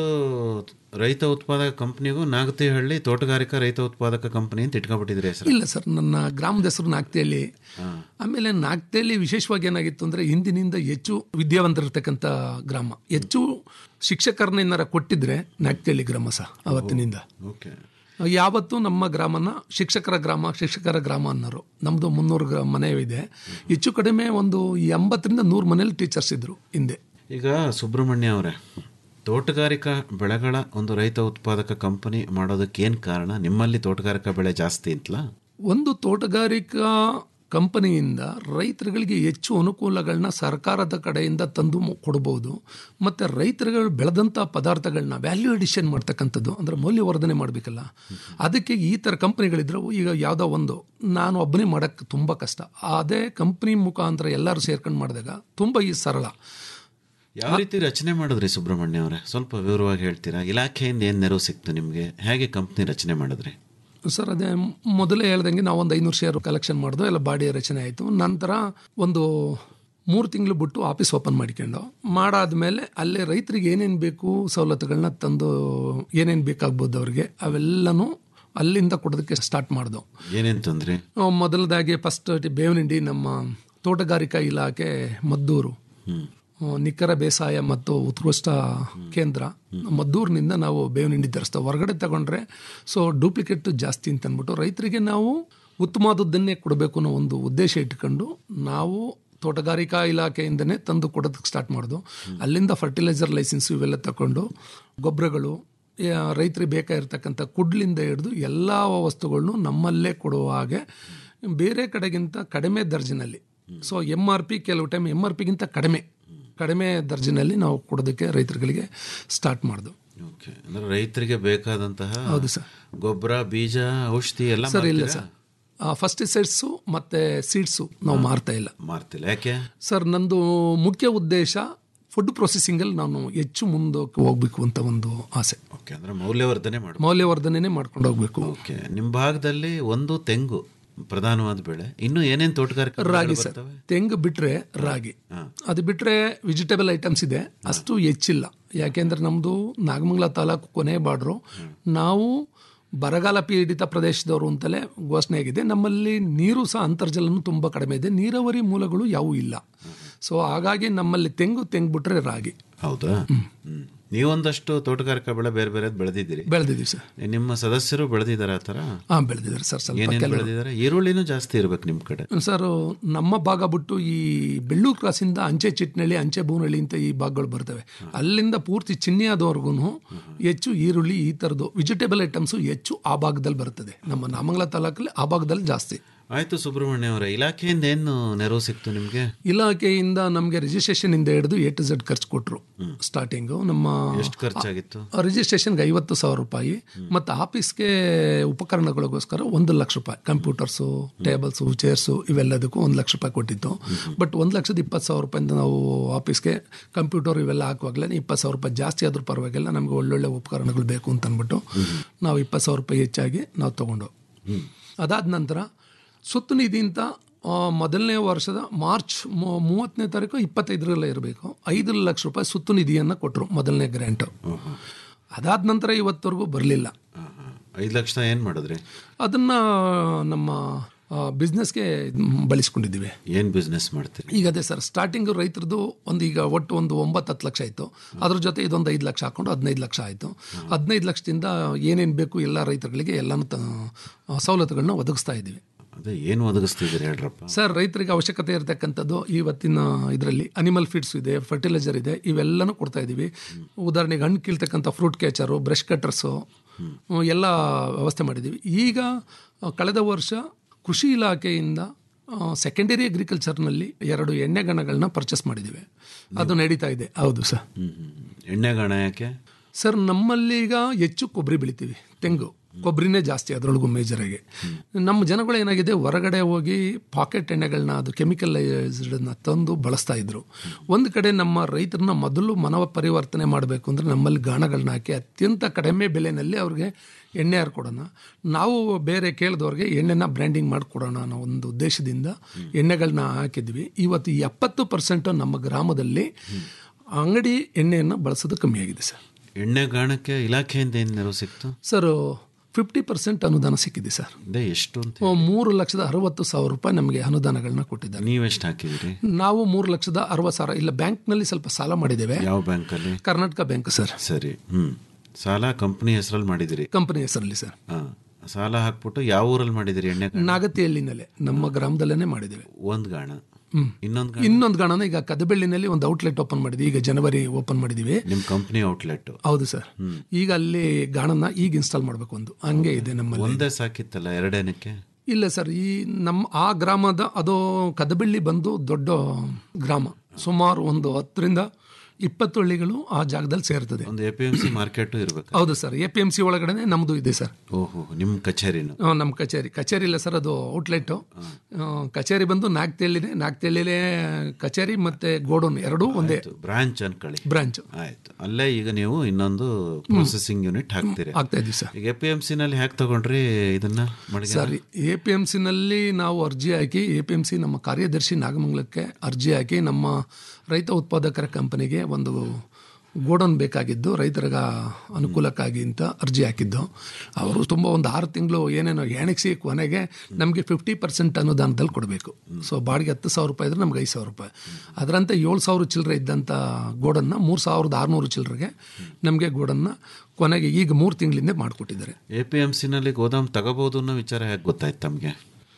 ರೈತ ಉತ್ಪಾದಕ ಕಂಪ್ನಿಗೂ ನಾಗತಿಹಳ್ಳಿ ತೋಟಗಾರಿಕಾ ರೈತ ಉತ್ಪಾದಕ ಕಂಪನಿ ಅಂತ ಇಟ್ಕೊಂಡ್ಬಿಟ್ಟಿದ್ರಿ ಹೆಸರು ಇಲ್ಲ ಸರ್ ನನ್ನ ಗ್ರಾಮದ ಹೆಸರು ನಾಗ್ತಿಹಳ್ಳಿ ಆಮೇಲೆ ನಾಗ್ತಿಹಳ್ಳಿ ವಿಶೇಷವಾಗಿ ಏನಾಗಿತ್ತು ಅಂದರೆ ಹಿಂದಿನಿಂದ ಹೆಚ್ಚು ವಿದ್ಯಾವಂತರಿರ್ತಕ್ಕಂಥ ಗ್ರಾಮ ಹೆಚ್ಚು ಶಿಕ್ಷಕರನ್ನ ಏನಾರ ಕೊಟ್ಟಿದ್ರೆ ನಾಗ್ತಿಹಳ್ಳಿ ಗ್ರಾಮ ಸಹ ಅವತ್ತಿನಿಂದ ಓಕೆ ಯಾವತ್ತೂ ನಮ್ಮ ಗ್ರಾಮನ ಶಿಕ್ಷಕರ ಗ್ರಾಮ ಶಿಕ್ಷಕರ ಗ್ರಾಮ ಅನ್ನೋರು ನಮ್ಮದು ಮುನ್ನೂರು ಗ್ರಾ ಮನೆ ಇದೆ ಹೆಚ್ಚು ಕಡಿಮೆ ಒಂದು ಎಂಬತ್ತರಿಂದ ನೂರು ಮನೇಲಿ ಟೀಚರ್ಸ್ ಇದ್ರು ಹಿಂದೆ ಈಗ ಸುಬ್ರಹ್ಮಣ್ಯ ಅವರೇ ತೋಟಗಾರಿಕಾ ಬೆಳೆಗಳ ಒಂದು ರೈತ ಉತ್ಪಾದಕ ಕಂಪನಿ ಮಾಡೋದಕ್ಕೆ ಏನು ಕಾರಣ ನಿಮ್ಮಲ್ಲಿ ತೋಟಗಾರಿಕಾ ಬೆಳೆ ಜಾಸ್ತಿ ಅಂತಲಾ ಒಂದು ತೋಟಗಾರಿಕಾ ಕಂಪನಿಯಿಂದ ರೈತರುಗಳಿಗೆ ಹೆಚ್ಚು ಅನುಕೂಲಗಳನ್ನ ಸರ್ಕಾರದ ಕಡೆಯಿಂದ ತಂದು ಮ- ಕೊಡ್ಬೋದು ಮತ್ತು ರೈತರುಗಳು ಬೆಳೆದಂಥ ಪದಾರ್ಥಗಳನ್ನ ವ್ಯಾಲ್ಯೂ ಎಡಿಷನ್ ಮಾಡ್ತಕ್ಕಂಥದ್ದು ಅಂದರೆ ಮೌಲ್ಯವರ್ಧನೆ ಮಾಡಬೇಕಲ್ಲ ಅದಕ್ಕೆ ಈ ಥರ ಕಂಪ್ನಿಗಳಿದ್ರೆ ಈಗ ಯಾವುದೋ ಒಂದು ನಾನು ಒಬ್ಬನೇ ಮಾಡೋಕ್ಕೆ ತುಂಬ ಕಷ್ಟ ಅದೇ ಕಂಪ್ನಿ ಮುಖಾಂತರ ಎಲ್ಲರೂ ಸೇರ್ಕೊಂಡು ಮಾಡಿದಾಗ ತುಂಬ ಈ ಸರಳ ಯಾವ ರೀತಿ ರಚನೆ ಮಾಡಿದ್ರಿ ಸುಬ್ರಹ್ಮಣ್ಯ ಅವರೇ ಸ್ವಲ್ಪ ವಿವರವಾಗಿ ಹೇಳ್ತೀರಾ ಇಲಾಖೆಯಿಂದ ಏನು ನೆರವು ಸಿಕ್ತು ನಿಮಗೆ ಹೇಗೆ ಕಂಪ್ನಿ ರಚನೆ ಮಾಡಿದ್ರಿ ಸರ್ ಅದೇ ಮೊದಲೇ ಹೇಳ್ದಂಗೆ ನಾವು ಒಂದು ಐನೂರು ಶೇರ್ ಕಲೆಕ್ಷನ್ ಮಾಡಿದ್ವು ಎಲ್ಲ ಬಾಡಿ ರಚನೆ ಆಯಿತು ನಂತರ ಒಂದು ಮೂರು ತಿಂಗಳು ಬಿಟ್ಟು ಆಫೀಸ್ ಓಪನ್ ಮಾಡ್ಕೊಂಡು ಮಾಡಾದ್ಮೇಲೆ ಅಲ್ಲೇ ರೈತರಿಗೆ ಏನೇನು ಬೇಕು ಸವಲತ್ತುಗಳನ್ನ ತಂದು ಏನೇನು ಬೇಕಾಗ್ಬೋದು ಅವ್ರಿಗೆ ಅವೆಲ್ಲನೂ ಅಲ್ಲಿಂದ ಕೊಡೋದಕ್ಕೆ ಸ್ಟಾರ್ಟ್ ಮಾಡ್ದು ಏನೇನು ತಂದ್ರಿ ಮೊದಲದಾಗಿ ಫಸ್ಟ್ ಬೇವನಿಂಡಿ ನಮ್ಮ ತೋಟಗಾರಿಕಾ ಇಲಾಖೆ ಮದ್ದೂರು ಆ, ನಿಖರ ಬೇಸಾಯ ಮತ್ತು ಉತ್ಕೃಷ್ಟ ಕೇಂದ್ರ ಮದ್ದೂರಿನಿಂದ ನಾವು ಬೇವಿನಿಂಡಿ ತರಿಸ್ತೇವೆ ಹೊರಗಡೆ ತಗೊಂಡ್ರೆ ಸೊ ಡೂಪ್ಲಿಕೇಟ್ ಜಾಸ್ತಿ ಅಂತ ಅಂದ್ಬಿಟ್ಟು ರೈತರಿಗೆ ನಾವು ಉತ್ತಮವಾದದ್ದನ್ನೇ ಕೊಡಬೇಕು ಅನ್ನೋ ಒಂದು ಉದ್ದೇಶ ಇಟ್ಕೊಂಡು ನಾವು ತೋಟಗಾರಿಕಾ ಇಲಾಖೆಯಿಂದನೇ ತಂದು ಕೊಡೋದಕ್ಕೆ ಸ್ಟಾರ್ಟ್ ಮಾಡೋದು ಅಲ್ಲಿಂದ ಫರ್ಟಿಲೈಸರ್ ಲೈಸೆನ್ಸ್ ಇವೆಲ್ಲ ತಗೊಂಡು ಗೊಬ್ಬರಗಳು ರೈತರಿಗೆ ಬೇಕಾಗಿರ್ತಕ್ಕಂಥ ಕುಡ್ಲಿಂದ ಹಿಡಿದು ಎಲ್ಲ ವಸ್ತುಗಳನ್ನು ನಮ್ಮಲ್ಲೇ ಕೊಡುವ ಹಾಗೆ ಬೇರೆ ಕಡೆಗಿಂತ ಕಡಿಮೆ ದರ್ಜೆನಲ್ಲಿ ಸೊ ಎಮ್ ಆರ್ ಪಿ ಕೆಲವು ಟೈಮ್ ಎಮ್ ಆರ್ ಪಿಗಿಂತ ಕಡಿಮೆ ಕಡಿಮೆ ದರ್ಜೆನಲ್ಲಿ ನಾವು ಕೊಡೋದಕ್ಕೆ ರೈತರುಗಳಿಗೆ ಸ್ಟಾರ್ಟ್ ಮಾಡ್ದು ಓಕೆ ಅಂದ್ರೆ ರೈತರಿಗೆ ಬೇಕಾದಂತಹ ಹೌದು ಸರ್ ಗೊಬ್ಬರ ಬೀಜ ಔಷಧಿ ಎಲ್ಲ ಸರ್ ಇಲ್ಲ ಮಾರ್ತೀರಾ? ಸರ್ ಫಸ್ಟಿಸೈಡ್ಸು ಮತ್ತು ಸೀಡ್ಸು ನಾವು ಮಾರ್ತಾ ಇಲ್ಲ ಮಾರ್ತಿಲ್ಲ ಯಾಕೆ ಸರ್ ನಂದು ಮುಖ್ಯ ಉದ್ದೇಶ ಫುಡ್ ಪ್ರೊಸೆಸಿಂಗಲ್ಲಿ ನಾನು ಹೆಚ್ಚು ಮುಂದಕ್ಕೆ ಹೋಗ್ಬೇಕು ಅಂತ ಒಂದು ಆಸೆ ಓಕೆ ಅಂದ್ರೆ ಮೌಲ್ಯವರ್ಧನೆ ಮಾಡು ಮೌಲ್ಯವರ್ಧನೆ ಮಾಡ್ಕೊಂಡು ಹೋಗ್ಬೇಕು ಓಕೆ ನಿಮ್ಮ ಭಾಗದಲ್ಲಿ ಒಂದು ತೆಂಗು ಪ್ರಧಾನವಾದ ಬೆಳೆ ಇನ್ನು ಏನೇನು ತೋಟಗಾರಿಕೆ ಬೆಳೆಗಳು ರಾಗಿ ಸರ್ ಬರ್ತವೆ? ತೆಂಗು ಬಿಟ್ರೆ ರಾಗಿ ಅದು ಬಿಟ್ರೆ ವೆಜಿಟೇಬಲ್ ಐಟಮ್ಸ್ ಇದೆ ಅಷ್ಟು ಹೆಚ್ಚಿಲ್ಲ ಯಾಕೆಂದ್ರೆ ನಮ್ಮದು ನಾಗಮಂಗಲ ತಾಲೂಕು ಕೊನೆ ಬಾರ್ಡ್ರು ನಾವು ಬರಗಾಲ ಪೀಡಿತ ಪ್ರದೇಶದವರು ಅಂತಲೇ ಘೋಷಣೆ ಆಗಿದೆ ನಮ್ಮಲ್ಲಿ ನೀರು ಸಹ ಅಂತರ್ಜಲನೂ ತುಂಬ ಕಡಿಮೆ ಇದೆ ನೀರಾವರಿ ಮೂಲಗಳು ಯಾವುವು ಇಲ್ಲ ಸೊ ಹಾಗಾಗಿ ನಮ್ಮಲ್ಲಿ ತೆಂಗು ತೆಂಗು ಬಿಟ್ರೆ ರಾಗಿ ಹೌದಾ ಹ್ಮ್. ನೀವೊಂದಷ್ಟು ತೋಟಗಾರಿಕಾ ಬೆಳೆ ಬೇರೆ ಬೇರೆ ಬೆಳೆದಿದ್ದೀರಿ ಬೆಳೆದಿದ್ದೀವಿ ಸರ್ ನಿಮ್ಮ ಸದಸ್ಯರು ಬೆಳೆದಿದ್ದಾರೆ ಆ ಥರ ಹಾಂ ಬೆಳೆದಿದ್ದಾರೆ ಸರ್ ಸ್ವಲ್ಪ ಏನೇನು ಕೆಲವರು ಬೆಳೆದಿದ್ದಾರೆ ಈರುಳ್ಳಿನೂ ಜಾಸ್ತಿ ಇರ್ಬೇಕು ನಿಮ್ಮ ಕಡೆ ಸರ್ ನಮ್ಮ ಭಾಗ ಬಿಟ್ಟು ಈ ಬೆಳ್ಳೂರು ಕ್ರಾಸಿಂದ ಅಂಚೆ ಚಿಟ್ನಳ್ಳಿ ಅಂಚೆ ಬೂನಹಳ್ಳಿ ಅಂತ ಈ ಭಾಗಗಳು ಬರ್ತವೆ ಅಲ್ಲಿಂದ ಪೂರ್ತಿ ಚಿನ್ನಿಯಾದವರೆಗೂ ಹೆಚ್ಚು ಈರುಳ್ಳಿ ಈ ಥರದ್ದು ವೆಜಿಟೇಬಲ್ ಐಟಮ್ಸು ಹೆಚ್ಚು ಆ ಭಾಗದಲ್ಲಿ ಬರ್ತದೆ ನಮ್ಮ ನಾಮಂಗಲ ತಾಲೂಕಲ್ಲಿ ಆ ಭಾಗದಲ್ಲಿ ಜಾಸ್ತಿ ಆಯ್ತು ಸುಬ್ರಹ್ಮಣ್ಯ ಅವರೇ ಇಲಾಖೆಯಿಂದ ಏನು ನೆರವು ಸಿಕ್ತು ನಿಮಗೆ ಇಲಾಖೆಯಿಂದ ನಮಗೆ ರಿಜಿಸ್ಟ್ರೇಷನ್ ಇಂದ ಹಿಡಿದು ಎ ಟು ಝೆಡ್ ಖರ್ಚು ಕೊಟ್ಟರು ಸ್ಟಾರ್ಟಿಂಗು ನಮ್ಮ ಎಷ್ಟು ಖರ್ಚಾಗಿತ್ತು ರಿಜಿಸ್ಟ್ರೇಷನ್ಗೆ ಐವತ್ತು ಸಾವಿರ ರೂಪಾಯಿ ಮತ್ತು ಆಫೀಸ್ಗೆ ಉಪಕರಣಗಳಿಗೋಸ್ಕರ ಒಂದು ಲಕ್ಷ ರೂಪಾಯಿ ಕಂಪ್ಯೂಟರ್ಸು ಟೇಬಲ್ಸು ಚೇರ್ಸು ಇವೆಲ್ಲದಕ್ಕೂ ಒಂದು ಲಕ್ಷ ರೂಪಾಯಿ ಕೊಟ್ಟಿತ್ತು ಬಟ್ ಒಂದು ಲಕ್ಷದ ಇಪ್ಪತ್ತು ಸಾವಿರ ರೂಪಾಯಿಂದ ನಾವು ಆಫೀಸ್ಗೆ ಕಂಪ್ಯೂಟರ್ ಇವೆಲ್ಲ ಹಾಕುವಾಗಲೇ ಇಪ್ಪತ್ತು ಸಾವಿರ ರೂಪಾಯಿ ಜಾಸ್ತಿ ಆದ್ರೂ ಪರವಾಗಿಲ್ಲ ನಮಗೆ ಒಳ್ಳೊಳ್ಳೆ ಉಪಕರಣಗಳು ಬೇಕು ಅಂತ ಅಂದ್ಬಿಟ್ಟು ನಾವು ಇಪ್ಪತ್ತು ಸಾವಿರ ರೂಪಾಯಿ ಹೆಚ್ಚಾಗಿ ನಾವು ತೊಗೊಂಡು ಅದಾದ ನಂತರ ಸುತ್ತು ನಿಧಿ ಅಂತ ಆ, ಮೊದಲನೇ ವರ್ಷದ ಮಾರ್ಚ್ ಮೂ- ಮೂವತ್ತನೇ ತಾರೀಕು ಇಪ್ಪತ್ತೈದರಲ್ಲೇ ಇರಬೇಕು ಐದು ಲಕ್ಷ ರೂಪಾಯಿ ಸುತ್ತು ನಿಧಿಯನ್ನು ಕೊಟ್ಟರು ಮೊದಲನೇ ಗ್ರ್ಯಾಂಟು ಅದಾದ ನಂತರ ಇವತ್ತವರೆಗೂ ಬರಲಿಲ್ಲ ಐದು ಲಕ್ಷ ಏನು ಮಾಡಿದ್ರಿ ಅದನ್ನು ನಮ್ಮ ಬಿಸ್ನೆಸ್ಗೆ ಬಳಸ್ಕೊಂಡಿದ್ದೀವಿ ಏನು ಬಿಸ್ನೆಸ್ ಮಾಡ್ತೀರಿ ಈಗ ಅದೇ ಸರ್ ಸ್ಟಾರ್ಟಿಂಗು ರೈತರದ್ದು ಒಂದು ಈಗ ಒಟ್ಟು ಒಂದು ಒಂಬತ್ತು ಹತ್ತು ಲಕ್ಷ ಆಯಿತು ಅದ್ರ ಜೊತೆ ಇದೊಂದು ಐದು ಲಕ್ಷ ಹಾಕೊಂಡು ಹದಿನೈದು ಲಕ್ಷ ಆಯಿತು ಹದಿನೈದು ಲಕ್ಷದಿಂದ ಏನೇನು ಬೇಕು ಎಲ್ಲ ರೈತರುಗಳಿಗೆ ಎಲ್ಲನೂ ತ ಸವಲತ್ತುಗಳನ್ನ ಒದಗಿಸ್ತಾ ಇದ್ದೀವಿ ಅದೇ ಏನು ಒದಗಿಸ್ತಿದ್ದೀರಿ ಹೇಳ್ರಪ್ಪ ಸರ್ ರೈತರಿಗೆ ಅವಶ್ಯಕತೆ ಇರತಕ್ಕಂಥದ್ದು ಇವತ್ತಿನ ಇದರಲ್ಲಿ ಅನಿಮಲ್ ಫೀಡ್ಸ್ ಇದೆ ಫರ್ಟಿಲೈಸರ್ ಇದೆ ಇವೆಲ್ಲನೂ ಕೊಡ್ತಾ ಇದ್ದೀವಿ ಉದಾಹರಣೆಗೆ ಹಣ್ಣು ಕೀಳ್ತಕ್ಕಂಥ ಫ್ರೂಟ್ ಕ್ಯಾಚರು ಬ್ರಷ್ ಕಟ್ಟರ್ಸು ಎಲ್ಲ ವ್ಯವಸ್ಥೆ ಮಾಡಿದ್ದೀವಿ ಈಗ ಆ, ಕಳೆದ ವರ್ಷ ಕೃಷಿ ಇಲಾಖೆಯಿಂದ ಸೆಕೆಂಡರಿ ಅಗ್ರಿಕಲ್ಚರ್ನಲ್ಲಿ ಎರಡು ಎಣ್ಣೆಗಣಗಳನ್ನ ಪರ್ಚೇಸ್ ಮಾಡಿದ್ದೀವಿ ಅದು ನಡೀತಾ ಇದೆ ಹೌದು ಸರ್ ಹ್ಮ್ ಹ್ಮ್. ಎಣ್ಣೆಗಾಣ ಯಾಕೆ ಸರ್ ನಮ್ಮಲ್ಲಿ ಈಗ ಹೆಚ್ಚು ಕೊಬ್ಬರಿ ಬೆಳಿತೀವಿ ತೆಂಗು ಕೊಬ್ಬರಿನೇ ಜಾಸ್ತಿ ಅದರೊಳಗೂ ಮೇಜರಾಗಿ ನಮ್ಮ ಜನಗಳು ಏನಾಗಿದೆ ಹೊರಗಡೆ ಹೋಗಿ ಪಾಕೆಟ್ ಎಣ್ಣೆಗಳನ್ನ ಅದು ಕೆಮಿಕಲೈಸ್ಡನ್ನ ತಂದು ಬಳಸ್ತಾ ಇದ್ರು ಒಂದು ಕಡೆ ನಮ್ಮ ರೈತರನ್ನ ಮೊದಲು ಮನವ ಪರಿವರ್ತನೆ ಮಾಡಬೇಕು ಅಂದರೆ ನಮ್ಮಲ್ಲಿ ಗಾಣಗಳನ್ನ ಹಾಕಿ ಅತ್ಯಂತ ಕಡಿಮೆ ಬೆಲೆಯಲ್ಲಿ ಅವ್ರಿಗೆ ಎಣ್ಣೆ ಕೊಡೋಣ ನಾವು ಬೇರೆ ಕೇಳಿದವ್ರಿಗೆ ಎಣ್ಣೆನ ಬ್ರ್ಯಾಂಡಿಂಗ್ ಮಾಡಿಕೊಡೋಣ ಅನ್ನೋ ಒಂದು ಉದ್ದೇಶದಿಂದ ಎಣ್ಣೆಗಳನ್ನ ಹಾಕಿದ್ವಿ ಇವತ್ತು ಎಪ್ಪತ್ತು ಪರ್ಸೆಂಟ್ ನಮ್ಮ ಗ್ರಾಮದಲ್ಲಿ ಅಂಗಡಿ ಎಣ್ಣೆಯನ್ನು ಬಳಸೋದು ಕಮ್ಮಿಯಾಗಿದೆ ಸರ್ ಎಣ್ಣೆಗಾಣಕ್ಕೆ ಇಲಾಖೆಯಿಂದ ಏನು ನೆರವು ಸಿಕ್ತು ಸರ್ ಫಿಫ್ಟಿ ಪರ್ಸೆಂಟ್ ಅನುದಾನ ಸಿಕ್ಕಿದೆ ಸರ್ ಅದೇ ಎಷ್ಟು ಅಂತ ಓ, ಮೂರು ಲಕ್ಷದ ಅರವತ್ತು ಸಾವಿರ ರೂಪಾಯಿ ನಮಗೆ ಅನುದಾನಗಳನ್ನ ಕೊಟ್ಟಿದ್ದಾರೆ ನೀವೆಷ್ಟು ಹಾಕಿದಿರಿ ನಾವು ಮೂರು ಲಕ್ಷದ ಅರವತ್ತು ಸಾವಿರ ಇಲ್ಲ ಬ್ಯಾಂಕ್ನಲ್ಲಿ ಸ್ವಲ್ಪ ಸಾಲ ಮಾಡಿದ್ದೇವೆ ಯಾವ ಬ್ಯಾಂಕಲ್ಲಿ ಕರ್ನಾಟಕ ಬ್ಯಾಂಕ್ ಸರ್ ಸರಿ ಹ್ಮ್ ಸಾಲ ಕಂಪನಿ ಹೆಸರಲ್ಲಿ ಮಾಡಿದಿರಿ ಕಂಪನಿ ಹೆಸರಲ್ಲಿ ಸರ್ ಹಾ ಸಾಲ ಹಾಕ್ಬಿಟ್ಟು ಯಾವ ಊರಲ್ಲಿ ಮಾಡಿದಿರಿ ಎಣ್ಣೆ ನಾಗತಿಹಳ್ಳಿನಲ್ಲೇ ನಮ್ಮ ಗ್ರಾಮದಲ್ಲೇ ಮಾಡಿದ್ದೇವೆ ಒಂದು ಗಾಣ ಹ್ಮ್. ಇನ್ನೊಂದು ಗಾಣ ಇನ್ನೊಂದು ಗಾಣನ ಈಗ ಕದಬೆಳ್ಳಿನಲ್ಲಿ ಒಂದು ಔಟ್ಲೆಟ್ ಓಪನ್ ಮಾಡಿದ್ವಿ ಈಗ ಜನವರಿ ಓಪನ್ ಮಾಡಿದೀವಿ ನಿಮ್ಮ ಕಂಪ್ನಿ ಔಟ್ಲೆಟ್ ಹೌದು ಸರ್ ಈಗ ಅಲ್ಲಿ ಗಾಣನ ಈಗ ಇನ್ಸ್ಟಾಲ್ ಮಾಡಬೇಕು ಒಂದು ಹಂಗೆ ಇದೆ ನಮ್ಮಲ್ಲಿ ಒಂದೇ ಸಾಕಿತ್ತಲ್ಲ ಎರಡೇನಕ್ಕೆ ಇಲ್ಲ ಸರ್ ಈ ನಮ್ಮ ಆ ಗ್ರಾಮದ ಅದು ಕದಬೆಳ್ಳಿ ಬಂದು ದೊಡ್ಡ ಗ್ರಾಮ ಸುಮಾರು ಒಂದು ಹತ್ತರಿಂದ ಇಪ್ಪತ್ತು ಹಳ್ಳಿಗಳು ಆ ಜಾಗದಲ್ಲಿ ಸೇರ್ತದೆ ಒಂದು A P M C market ಇರ್ಬೇಕು ಹೌದು sir A P M C ಒಳಗಡೆ ನಮ್ಮದು ಇದೆ ಸರ್ ಓಹೋ ನಿಮ್ಮ ಕಚೇರಿನು ಆ, ನಮ್ಮ ಕಚೇರಿ ಕಚೇರಿ ಇಲ್ಲ ಸರ್ ಅದು ಔಟ್ಲೆಟ್ಟು ಕಚೇರಿ ಬಂದು ನಾಗ್ತಳ್ಳಿದೆ ನಾಗ್ತಳ್ಳಿಲೇ ಕಚೇರಿ ಮತ್ತೆ ಗೋಡೌನ್ ಎರಡೂ ಒಂದೇ ಬ್ರಾಂಚ್ ಅನ್ಕೊಳ್ಳಿ ಬ್ರಾಂಚ್ ಆಯ್ತು ಅಲ್ಲೇ ಈಗ ನೀವು ಇನ್ನೊಂದು ಪ್ರೊಸೆಸಿಂಗ್ ಯೂನಿಟ್ ಹಾಕ್ತೀರಿ ಆಗ್ತಾ ಇದ್ದೀವಿ ಸರ್ ಈಗ ಎ ಪಿ ಎಂ ಸಿ ನಲ್ಲಿ ಹ್ಯಾಕ್ ತಗೊಂಡ್ರಿ ಇದನ್ನ ಮಳಿಗೆ ಸರ್ ಎ ಪಿ ಎಂ ಸಿನಲ್ಲಿ ನಾವು ಅರ್ಜಿ ಹಾಕಿ ಎ ಪಿ ಎಂ ಸಿ ನಮ್ಮ ಕಾರ್ಯದರ್ಶಿ ನಾಗಮಂಗಲಕ್ಕೆ ಅರ್ಜಿ ಹಾಕಿ ನಮ್ಮ ರೈತ ಉತ್ಪಾದಕರ ಕಂಪನಿಗೆ ಒಂದು ಗೋಡೌನ್ ಬೇಕಾಗಿದ್ದು ರೈತರಿಗ ಅನುಕೂಲಕ್ಕಾಗಿ ಅಂತ ಅರ್ಜಿ ಹಾಕಿದ್ದು ಅವರು ತುಂಬ ಒಂದು ಆರು ತಿಂಗಳು ಏನೇನೋ ಎಣಿಸಿ ಕೊನೆಗೆ ನಮಗೆ ಫಿಫ್ಟಿ ಪರ್ಸೆಂಟ್ ಅನುದಾನದಲ್ಲಿ ಕೊಡಬೇಕು ಸೊ ಬಾಡಿಗೆ ಹತ್ತು ಸಾವಿರ ರೂಪಾಯಿ ಇದ್ರೆ ನಮ್ಗೆ ಐದು ಸಾವಿರ ರೂಪಾಯಿ ಅದರಂತೆ ಏಳು ಸಾವಿರ ಚಿಲ್ಲರೆ ಇದ್ದಂಥ ಗೋಡನ್ನ ಮೂರು ಸಾವಿರದ ಆರುನೂರು ಚಿಲ್ಲರೆಗೆ ನಮಗೆ ಗೋಡನ್ನ ಕೊನೆಗೆ ಈಗ ಮೂರು ತಿಂಗಳಿಂದ ಮಾಡಿಕೊಟ್ಟಿದ್ದಾರೆ ಎ ಪಿ ಎಂ ಸಿ ನಲ್ಲಿ ಗೋದಾಮ್ ತಗೋಬಹುದು ಅನ್ನೋ ವಿಚಾರ ಹೇಗೆ ಗೊತ್ತಾಯ್ತು ತಮಗೆ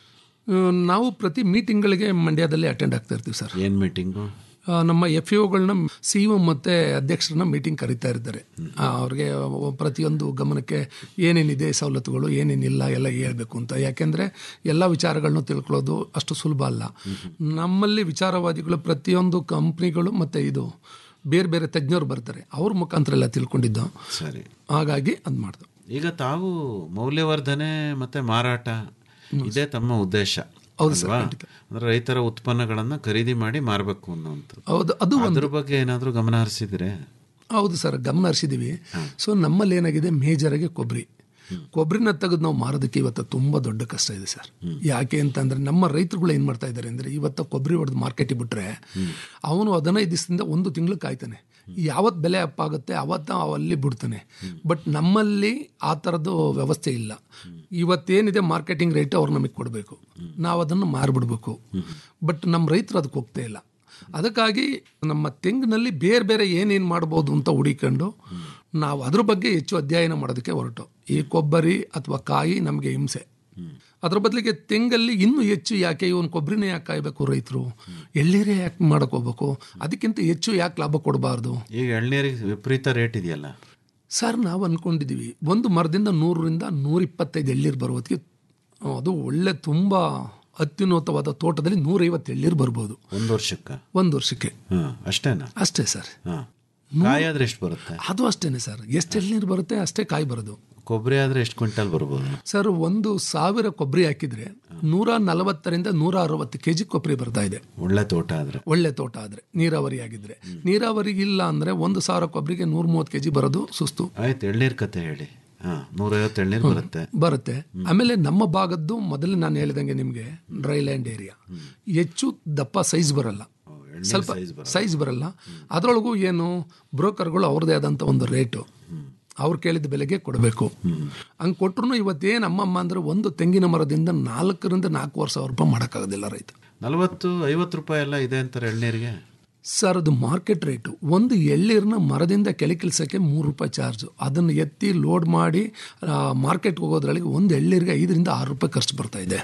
ಆ, ನಾವು ಪ್ರತಿ ಮೀಟಿಂಗ್ಗಳಿಗೆ ಮಂಡ್ಯದಲ್ಲಿ ಅಟೆಂಡ್ ಆಗ್ತಾ ಇರ್ತೀವಿ ಸರ್ ಏನ್ ಮೀಟಿಂಗು ಆ, ನಮ್ಮ ಎಫ್ ಒಗಳನ್ನ ಸಿ ಒ ಮತ್ತು ಅಧ್ಯಕ್ಷರನ್ನ ಮೀಟಿಂಗ್ ಕರೀತಾ ಇರ್ತಾರೆ ಆ, ಅವ್ರಿಗೆ ಪ್ರತಿಯೊಂದು ಗಮನಕ್ಕೆ ಏನೇನಿದೆ ಸವಲತ್ತುಗಳು ಏನೇನಿಲ್ಲ ಎಲ್ಲ ಹೇಳ್ಬೇಕು ಅಂತ ಯಾಕೆಂದರೆ ಎಲ್ಲ ವಿಚಾರಗಳನ್ನೂ ತಿಳ್ಕೊಳ್ಳೋದು ಅಷ್ಟು ಸುಲಭ ಅಲ್ಲ ನಮ್ಮಲ್ಲಿ ವಿಚಾರವಾದಿಗಳು ಪ್ರತಿಯೊಂದು ಕಂಪ್ನಿಗಳು ಮತ್ತು ಇದು ಬೇರೆ ಬೇರೆ ತಜ್ಞರು ಬರ್ತಾರೆ ಅವ್ರ ಮುಖಾಂತರ ಎಲ್ಲ ತಿಳ್ಕೊಂಡಿದ್ದು ಸರಿ ಹಾಗಾಗಿ ಅದು ಮಾಡ್ದು ಈಗ ತಾವು ಮೌಲ್ಯವರ್ಧನೆ ಮತ್ತೆ ಮಾರಾಟ ಇದೇ ತಮ್ಮ ಉದ್ದೇಶ ಅಲ್ವಾ? ಅಂದ್ರೆ ರೈತರ ಉತ್ಪನ್ನಗಳನ್ನ ಖರೀದಿ ಮಾಡಿ ಮಾರಬೇಕು ಅನ್ನೋಂಥದ್ದು ಹೌದು ಅದು ಒಂದು ಅದ್ರ ಬಗ್ಗೆ ಏನಾದ್ರೂ ಗಮನ ಹರಿಸಿದ್ರೆ ಹೌದು ಸರ್ ಗಮನ ಹರಿಸಿದ್ದೀವಿ ಸೊ ನಮ್ಮಲ್ಲಿ ಏನಾಗಿದೆ ಮೇಜರಾಗಿ ಕೊಬ್ಬರಿ ಕೊಬ್ಬರಿನ ತೆಗೆದು ನಾವು ಮಾರೋದಕ್ಕೆ ಇವತ್ತು ತುಂಬ ದೊಡ್ಡ ಕಷ್ಟ ಇದೆ ಸರ್ ಯಾಕೆ ಅಂತಂದ್ರೆ ನಮ್ಮ ರೈತರುಗಳು ಏನು ಮಾಡ್ತಾ ಇದ್ದಾರೆ ಅಂದರೆ ಇವತ್ತು ಕೊಬ್ಬರಿ ಹೊಡೆದು ಮಾರ್ಕೆಟಿಗೆ ಬಿಟ್ರೆ ಅವನು ಹದಿನೈದು ದಿವಸದಿಂದ ಒಂದು ತಿಂಗಳು ಕಾಯ್ತಾನೆ ಯಾವತ್ತು ಬೆಲೆ ಅಪ್ ಆಗುತ್ತೆ ಅವತ್ತು ಅವ ಅಲ್ಲಿ ಬಿಡ್ತಾನೆ ಬಟ್ ನಮ್ಮಲ್ಲಿ ಆ ಥರದ್ದು ವ್ಯವಸ್ಥೆ ಇಲ್ಲ ಇವತ್ತೇನಿದೆ ಮಾರ್ಕೆಟಿಂಗ್ ರೇಟ್ ಅವ್ರು ನಮಗೆ ಕೊಡಬೇಕು ನಾವು ಅದನ್ನು ಮಾರ್ಬಿಡ್ಬೇಕು ಬಟ್ ನಮ್ಮ ರೈತರು ಅದಕ್ಕೆ ಹೋಗ್ತಾ ಇಲ್ಲ ಅದಕ್ಕಾಗಿ ನಮ್ಮ ತೆಂಗಿನಲ್ಲಿ ಬೇರೆ ಬೇರೆ ಏನೇನು ಮಾಡ್ಬೋದು ಅಂತ ಹುಡಿಕೊಂಡು ನಾವು ಅದ್ರ ಬಗ್ಗೆ ಹೆಚ್ಚು ಅಧ್ಯಯನ ಮಾಡೋದಕ್ಕೆ ಹೊರಟು ಈ ಕೊಬ್ಬರಿ ಅಥವಾ ಕಾಯಿ ನಮಗೆ ಹಿಂಸೆ ಅದ್ರ ಬದಲಿಗೆ ತೆಂಗಲ್ಲಿ ಇನ್ನೂ ಹೆಚ್ಚು ಯಾಕೆ ಇವನು ಕೊಬ್ಬರಿನೇ ಯಾಕೆ ಕಾಯ್ಬೇಕು ರೈತರು ಎಳ್ಳೀರೇ ಯಾಕೆ ಮಾಡಕ್ ಹೋಗ್ಬೇಕು ಅದಕ್ಕಿಂತ ಹೆಚ್ಚು ಯಾಕೆ ಲಾಭ ಕೊಡಬಾರ್ದು ಈಗ ಎಳ್ನೀರಿಗೆ ವಿಪರೀತ ರೇಟ್ ಇದೆಯಲ್ಲ ಸರ್ ನಾವು ಅಂದ್ಕೊಂಡಿದ್ದೀವಿ ಒಂದು ಮರದಿಂದ ನೂರರಿಂದ ನೂರಿಪ್ಪತ್ತೈದು ಎಳ್ಳೀರು ಬರೋದಕ್ಕೆ ಅದು ಒಳ್ಳೆ ತುಂಬ ಅತ್ಯುನ್ನತವಾದ ತೋಟದಲ್ಲಿ ನೂರೈವತ್ತು ಎಳ್ಳೀರು ಬರ್ಬೋದು ಒಂದು ವರ್ಷಕ್ಕ ಒಂದು ವರ್ಷಕ್ಕೆ ಹಾ ಅಷ್ಟೇನಾ ಅಷ್ಟೇ ಸರ್ ಹಾ ಕಾಯಿ ಆದ್ರೆ ಎಷ್ಟು ಬರುತ್ತೆ ಅದು ಅಷ್ಟೇನೆ ಸರ್ ಎಷ್ಟು ಎಳ್ನೀರು ಬರುತ್ತೆ ಅಷ್ಟೇ ಕಾಯಿ ಬರೋದು ಕೊಬ್ಬರಿ ಆದ್ರೆ ಎಷ್ಟು ಕ್ವಿಂಟಲ್ ಬರ್ಬೋದು ಸರ್ ಒಂದು ಸಾವಿರ ಕೊಬ್ಬರಿ ಹಾಕಿದ್ರೆ ನೂರ ನಲವತ್ತರಿಂದ ನೂರ ಅರವತ್ತು ಕೆ ಜಿ ಕೊಬ್ಬರಿ ಬರ್ತಾ ಇದೆ ಒಳ್ಳೆ ತೋಟ ಆದ್ರೆ ಒಳ್ಳೆ ತೋಟ ಆದರೆ ನೀರಾವರಿ ಆಗಿದ್ರೆ ನೀರಾವರಿ ಇಲ್ಲ ಅಂದರೆ ಒಂದು ಸಾವಿರ ಕೊಬ್ಬರಿಗೆ ನೂರ ಮೂವತ್ತು ಕೆ ಜಿ ಬರೋದು ಸುಸ್ತು ಆಯ್ತು ಎಳ್ನೀರ್ ಕತೆ ಹೇಳಿ ಹಾ ನೂರೈವತ್ತು ಎಳ್ನೀರ್ ಬರುತ್ತೆ ಬರುತ್ತೆ ಆಮೇಲೆ ನಮ್ಮ ಭಾಗದ್ದು ಮೊದಲು ನಾನು ಹೇಳಿದಂಗೆ ನಿಮಗೆ ಡ್ರೈ ಲ್ಯಾಂಡ್ ಏರಿಯಾ ಹೆಚ್ಚು ದಪ್ಪ ಸೈಜ್ ಬರಲ್ಲ ಸ್ವಲ್ಪ ಸೈಜ್ ಬರಲ್ಲ ಅದರೊಳಗೂ ಏನು ಬ್ರೋಕರ್ಗಳು ಅವ್ರದ್ದೇ ಆದಂಥ ಒಂದು ರೇಟು ಅವ್ರು ಕೇಳಿದ ಬೆಲೆಗೆ ಕೊಡಬೇಕು ಹಂಗೆ ಕೊಟ್ಟರು ಇವತ್ತೇನು ಅಮ್ಮಮ್ಮ ಅಂದ್ರೆ ಒಂದು ತೆಂಗಿನ ಮರದಿಂದ ನಾಲ್ಕರಿಂದ ನಾಲ್ಕೂವರೆ ಸಾವಿರ ರೂಪಾಯಿ ಮಾಡೋಕ್ಕಾಗೋದಿಲ್ಲ ರೈತ ನಲವತ್ತು ಐವತ್ತು ರೂಪಾಯಿ ಎಲ್ಲ ಇದೆ ಅಂತಾರೆ ಎಳ್ನೀರಿಗೆ ಸರ್ ಅದು ಮಾರ್ಕೆಟ್ ರೇಟು ಒಂದು ಎಳ್ಳೀರನ್ನ ಮರದಿಂದ ಕೆಳಕಿಲ್ಸೋಕ್ಕೆ ಮೂರು ರೂಪಾಯಿ ಚಾರ್ಜು ಅದನ್ನು ಎತ್ತಿ ಲೋಡ್ ಮಾಡಿ ಮಾರ್ಕೆಟ್ಗೆ ಹೋಗೋದ್ರೊಳಗೆ ಒಂದು ಎಳ್ಳೀರಿಗೆ ಐದರಿಂದ ಆರು ರೂಪಾಯಿ ಖರ್ಚು ಬರ್ತಾ ಇದೆ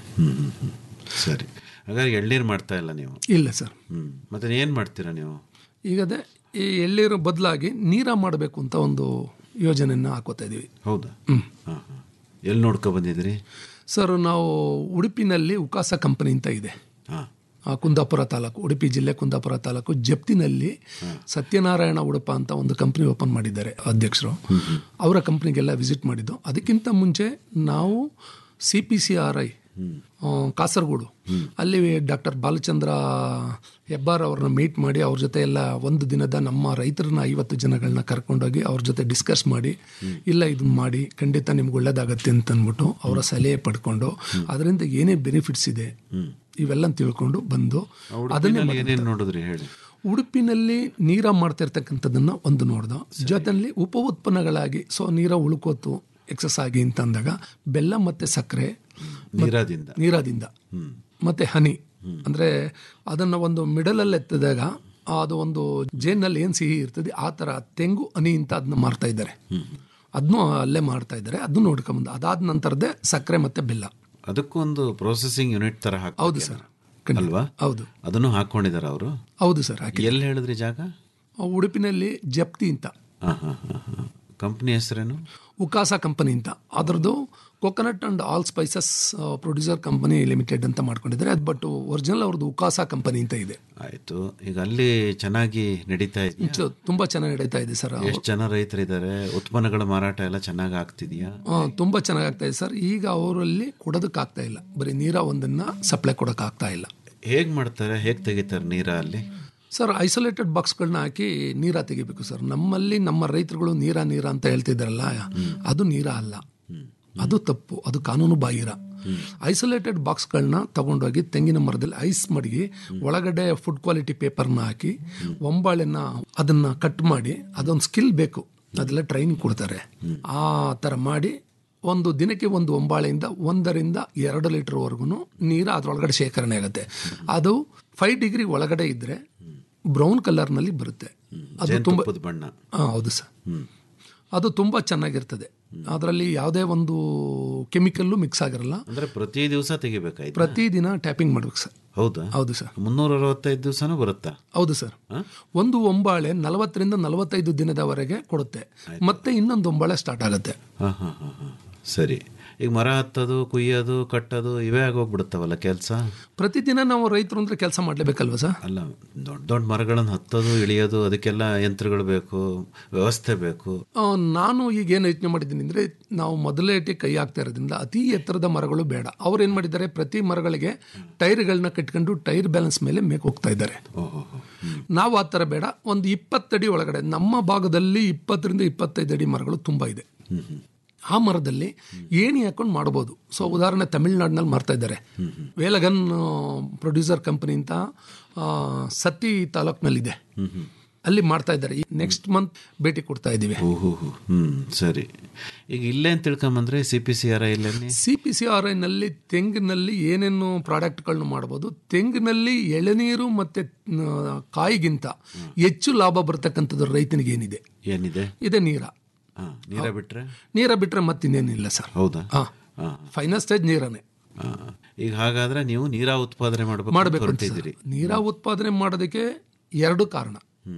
ಸರಿ ಹಾಗಾದ್ರೆ ಎಳ್ನೀರು ಮಾಡ್ತಾ ಇಲ್ಲ ನೀವು ಇಲ್ಲ ಸರ್ ಹ್ಮ್ ಮತ್ತೆ ಏನು ಮಾಡ್ತೀರಾ ನೀವು ಈಗ ಅದೇ ಈ ಎಳ್ಳೀರು ಬದಲಾಗಿ ನೀರ ಮಾಡಬೇಕು ಅಂತ ಒಂದು ಯೋಜನೆಯನ್ನು ಹಾಕೋತಾ ಇದ್ದೀವಿ ಹೌದಾ ಹಾಂ ಹಾಂ ಎಲ್ಲಿ ನೋಡ್ಕೊ ಬಂದಿದ್ದೀರಿ ಸರ್ ನಾವು ಉಡುಪಿನಲ್ಲಿ ಉಕಾಸ ಕಂಪನಿ ಅಂತ ಇದೆ ಹಾಂ ಆ, ಕುಂದಾಪುರ ತಾಲೂಕು ಉಡುಪಿ ಜಿಲ್ಲೆ ಕುಂದಾಪುರ ತಾಲೂಕು ಜಪ್ತಿನಲ್ಲಿ ಸತ್ಯನಾರಾಯಣ ಉಡುಪ ಅಂತ ಒಂದು ಕಂಪ್ನಿ ಓಪನ್ ಮಾಡಿದ್ದಾರೆ ಅಧ್ಯಕ್ಷರು ಅವರ ಕಂಪ್ನಿಗೆಲ್ಲ ವಿಸಿಟ್ ಮಾಡಿದ್ದು ಅದಕ್ಕಿಂತ ಮುಂಚೆ ನಾವು C P C R I Kasaragod ಅಲ್ಲಿ ಡಾಕ್ಟರ್ ಬಾಲಚಂದ್ರ ಹೆಬ್ಬಾರ್ ಅವ್ರನ್ನ ಮೀಟ್ ಮಾಡಿ ಅವ್ರ ಜೊತೆ ಎಲ್ಲ ಒಂದು ದಿನದ ನಮ್ಮ ರೈತರನ್ನ ಐವತ್ತು ಜನಗಳನ್ನ ಕರ್ಕೊಂಡೋಗಿ ಅವ್ರ ಜೊತೆ ಡಿಸ್ಕಸ್ ಮಾಡಿ ಇಲ್ಲ ಇದನ್ನ ಮಾಡಿ ಖಂಡಿತ ನಿಮ್ಗೆ ಒಳ್ಳೇದಾಗತ್ತೆ ಅಂತ ಅಂದ್ಬಿಟ್ಟು ಅವರ ಸಲಹೆ ಪಡ್ಕೊಂಡು ಅದರಿಂದ ಏನೇ ಬೆನಿಫಿಟ್ಸ್ ಇದೆ ಇವೆಲ್ಲ ತಿಳ್ಕೊಂಡು ಬಂದು ಅದನ್ನೇ ಉಡುಪಿನಲ್ಲಿ ಏನೇನು ನೋಡಿದ್ರಿ ಹೇಳಿ ಉಡುಪಿನಲ್ಲಿ ನೀರ ಮಾಡ್ತಿರ್ತಕ್ಕಂಥದ್ದನ್ನ ಒಂದು ನೋಡ್ದು ಜೊತೆಯಲ್ಲಿ ಉಪ ಉತ್ಪನ್ನಗಳಾಗಿ ಸೊ ನೀರ ಉಳ್ಕೋತು ಎಕ್ಸಸ್ ಆಗಿ ಅಂತ ಅಂದಾಗ ಬೆಲ್ಲ ಮತ್ತೆ ಸಕ್ಕರೆ ನೀರಾದಿಂದ ನೀರಾದಿಂದ ಮತ್ತೆ ಹನಿ ಅಂದ್ರೆ ಅದನ್ನ ಒಂದು ಮಿಡಲಲ್ಲಿ ಎತ್ತಿದಾಗ ಅದು ಒಂದು ಜೇನಲ್ಲಿ ಏನು ಸಿಹಿ ಇರ್ತದೆ ಆ ಥರ ತೆಂಗು ಹನಿ ಅಂತ ಅದನ್ನ ಮಾರ್ತಾ ಇದ್ದಾರೆ ಅದನ್ನು ಅಲ್ಲೇ ಮಾಡ್ತಾ ಇದ್ದಾರೆ ಅದನ್ನು ನೋಡ್ಕೊಂಬಂದು ಅದಾದ ನಂತರದೇ ಸಕ್ಕರೆ ಮತ್ತೆ ಬೆಲ್ಲ ಅದಕ್ಕೂ ಒಂದು ಪ್ರೊಸೆಸಿಂಗ್ ಯೂನಿಟ್ ತರ ಹಾಕಿ ಹೌದು ಸರ್ ಖಂಡಿತ. ಅಲ್ವಾ ಹೌದು ಅದನ್ನು ಹಾಕೊಂಡಿದಾರ ಅವರು ಹೌದು ಸರ್ ಹಾಕಿ ಎಲ್ಲಿ ಹೇಳಿದ್ರಿ ಜಾಗ ಉಡುಪಿನಲ್ಲಿ ಜಪ್ತಿ ಅಂತ ಕಂಪ್ನಿ ಹೆಸರೇನು ಉಕಾಸ ಕಂಪನಿ ಅಂತ ಅದರದ್ದು coconut and all spices producer company limited ಅಂತ ಮಾಡ್ಕೊಂಡಿದ್ದಾರೆ ಅದು ಬಟ್ ಒರಿಜಿನಲ್ ಅವ್ರದ್ದು ಉಕಾಸ ಕಂಪನಿ ಅಂತ ಇದೆ ಆಯ್ತು ಈಗ ಅಲ್ಲಿ ಚೆನ್ನಾಗಿ ನಡೀತಾ ಇದೆಯಾ ಸೊ ತುಂಬಾ ಚೆನ್ನಾಗಿ ನಡೀತಾ ಇದೆ ಸರ್ ಎಷ್ಟು ಜನ ರೈತರಿದ್ದಾರೆ ಉತ್ಪನ್ನಗಳ ಮಾರಾಟ ಎಲ್ಲ ಚೆನ್ನಾಗಿ ಆಗ್ತಿದೆಯಾ ಆ, ತುಂಬಾ ಚೆನ್ನಾಗಿ ಆಗ್ತಾ ಇದೆ ಸರ್ ಈಗ ಅವರಲ್ಲಿ ಕೊಡೋದಕ್ಕಾಗ್ತಾ ಇಲ್ಲ ಬರೀ ನೀರ ಒಂದನ್ನ ಸಪ್ಲೈ ಕೊಡೋಕ್ಕಾಗ್ತಾ ಇಲ್ಲ ಹೇಗ್ ಮಾಡ್ತಾರೆ ಹೇಗ್ ತೆಗಿತಾರೆ ನೀರ ಅಲ್ಲಿ ಸರ್ ಐಸೋಲೇಟೆಡ್ ಬಾಕ್ಸ್ಗಳನ್ನ ಹಾಕಿ ನೀರ ತೆಗಿಬೇಕು ಸರ್ ನಮ್ಮಲ್ಲಿ ನಮ್ಮ ರೈತರುಗಳು ನೀರ ನೀರ ಅಂತ ಹೇಳ್ತಿದ್ದಾರಲ್ಲ ಅದು ನೀರ ಅಲ್ಲ ಅದು ತಪ್ಪು ಅದು ಕಾನೂನು ಬಾಹಿರ ಐಸೋಲೇಟೆಡ್ ಬಾಕ್ಸ್ಗಳನ್ನ ತಗೊಂಡೋಗಿ ತೆಂಗಿನ ಮರದಲ್ಲಿ ಐಸ್ ಮಡಗಿ ಒಳಗಡೆ ಫುಡ್ ಕ್ವಾಲಿಟಿ ಪೇಪರ್ನ ಹಾಕಿ ಒಂಬಾಳೆನ ಅದನ್ನ ಕಟ್ ಮಾಡಿ ಅದೊಂದು ಸ್ಕಿಲ್ ಬೇಕು ಅದೆಲ್ಲ ಟ್ರೈನಿಂಗ್ ಕೊಡ್ತಾರೆ ಆ ಥರ ಮಾಡಿ ಒಂದು ದಿನಕ್ಕೆ ಒಂದು ಒಂಬಾಳೆಯಿಂದ ಒಂದರಿಂದ ಎರಡು ಲೀಟರ್ವರೆಗೂ ನೀರು ಅದರೊಳಗಡೆ ಶೇಖರಣೆ ಆಗುತ್ತೆ ಅದು ಫೈವ್ ಡಿಗ್ರಿ ಒಳಗಡೆ ಇದ್ರೆ ಬ್ರೌನ್ ಕಲರ್ನಲ್ಲಿ ಬರುತ್ತೆ ಅದು ತುಂಬ ಜೇನುತುಪ್ಪದ ಬಣ್ಣ ಹಾಂ ಹೌದು ಸರ್ ಅದು ತುಂಬ ಚೆನ್ನಾಗಿರ್ತದೆ ಅದರಲ್ಲಿ ಯಾವುದೇ ಒಂದು ಕೆಮಿಕಲ್ಲು ಮಿಕ್ಸ್ ಆಗಿರಲ್ಲ ಅಂದ್ರೆ ಪ್ರತಿ ದಿವಸ ತೆಗಿಬೇಕಾಯ್ತು ಪ್ರತಿದಿನ ಟ್ಯಾಪಿಂಗ್ ಮಾಡ್ಬೇಕು ಸರ್ ಹೌದಾ ಹೌದು ಸರ್ ಮುನ್ನೂರ ಅರವತ್ತೈದು ದಿವಸನೂ ಬರುತ್ತಾ ಹೌದು ಸರ್ ಒಂದು ಒಂಬಾಳೆ ನಲವತ್ತರಿಂದ ನಲವತ್ತೈದು ದಿನದವರೆಗೆ ಕೊಡುತ್ತೆ ಮತ್ತೆ ಇನ್ನೊಂದು ಒಂಬಾಳೆ ಸ್ಟಾರ್ಟ್ ಆಗುತ್ತೆ ಹಾ ಹಾ ಹಾ ಹಾ ಸರಿ ಈಗ ಮರ ಹತ್ತೋದು ಕುಯ್ಯೋದು ಕಟ್ಟೋದು ಇವೇ ಆಗೋಗ್ಬಿಡುತ್ತವಲ್ಲ ಕೆಲಸ ಪ್ರತಿದಿನ ನಾವು ರೈತರು ಅಂದ್ರೆ ಕೆಲಸ ಮಾಡಲೇಬೇಕಲ್ವ ಸರ್ ಅಲ್ಲ ದೊಡ್ಡ ದೊಡ್ಡ ಮರಗಳನ್ನು ಹತ್ತೋದು ಇಳಿಯೋದು ಅದಕ್ಕೆಲ್ಲ ಯಂತ್ರಗಳು ಬೇಕು ವ್ಯವಸ್ಥೆ ಬೇಕು ಆ, ನಾನು ಈಗ ಏನು ಯೋಚನೆ ಮಾಡಿದ್ದೀನಿ ಅಂದರೆ ನಾವು ಮೊದಲೇಟಿ ಕೈ ಹಾಕ್ತಾ ಇರೋದ್ರಿಂದ ಅತಿ ಎತ್ತರದ ಮರಗಳು ಬೇಡ ಅವ್ರು ಏನು ಮಾಡಿದ್ದಾರೆ ಪ್ರತಿ ಮರಗಳಿಗೆ ಟೈರ್ಗಳನ್ನ ಕಟ್ಕೊಂಡು ಟೈರ್ ಬ್ಯಾಲೆನ್ಸ್ ಮೇಲೆ ಮೇಕ್ ಹೋಗ್ತಾ ಇದ್ದಾರೆ ನಾವು ಆ ಥರ ಬೇಡ ಒಂದು ಇಪ್ಪತ್ತಡಿ ಒಳಗಡೆ ನಮ್ಮ ಭಾಗದಲ್ಲಿ ಇಪ್ಪತ್ತರಿಂದ ಇಪ್ಪತ್ತೈದು ಅಡಿ ಮರಗಳು ತುಂಬ ಇದೆ ಆ ಮರದಲ್ಲಿ ಏಣಿ ಹಾಕೊಂಡು ಮಾಡ್ಬೋದು ಸೊ ಉದಾಹರಣೆ ತಮಿಳ್ನಾಡಿನಲ್ಲಿ ಮಾಡ್ತಾ ಇದ್ದಾರೆ ವೇಲಗನ್ ಪ್ರೊಡ್ಯೂಸರ್ ಕಂಪನಿ ಅಂತ ಆ, ಸತ್ತಿ ತಾಲೂಕ್ನಲ್ಲಿದೆ ಅಲ್ಲಿ ಮಾಡ್ತಾ ಇದ್ದಾರೆ ನೆಕ್ಸ್ಟ್ ಮಂತ್ ಭೇಟಿ ಕೊಡ್ತಾ ಇದ್ದೀವಿ ಓಹೋ ಹ್ಮ್ ಸರಿ ಈಗ ಇಲ್ಲೇ ಅಂತ ತಿಳ್ಕೊಂಬಂದ್ರೆ ಸಿ ಪಿ ಸಿ ಆರ್ ಐಲಲ್ಲಿ ಸಿ ಪಿ ಸಿ ಆರ್ ಐನಲ್ಲಿ ತೆಂಗಿನಲ್ಲಿ ಏನೇನು ಪ್ರಾಡಕ್ಟ್ಗಳನ್ನ ಮಾಡ್ಬೋದು ತೆಂಗಿನಲ್ಲಿ ಎಳನೀರು ಮತ್ತೆ ಆ, ಕಾಯಿಗಿಂತ ಹೆಚ್ಚು ಲಾಭ ಬರ್ತಕ್ಕಂಥದ್ದು ರೈತನಿಗೆ ಏನಿದೆ ಏನಿದೆ ಇದೆ ನೀರ ಹಾ ನೀರ ಬಿಟ್ರೆ ನೀರ ಬಿಟ್ರೆ ಮತ್ತಿನ್ನೇನಿಲ್ಲ ಸರ್ ಹೌದಾ ಹಾ ಹಾ ಫೈನಲ್ ಸ್ಟೇಜ್ ನೀರನೇ ಹಾ. ಈಗ ಹಾಗಾದ್ರೆ ನೀವು ನೀರ ಉತ್ಪಾದನೆ ಮಾಡಬೇಕು ಮಾಡಬೇಕು ಹೊರಟಿದ್ದೀರಿ ನೀರ ಉತ್ಪಾದನೆ ಮಾಡೋದಕ್ಕೆ ಎರಡು ಕಾರಣ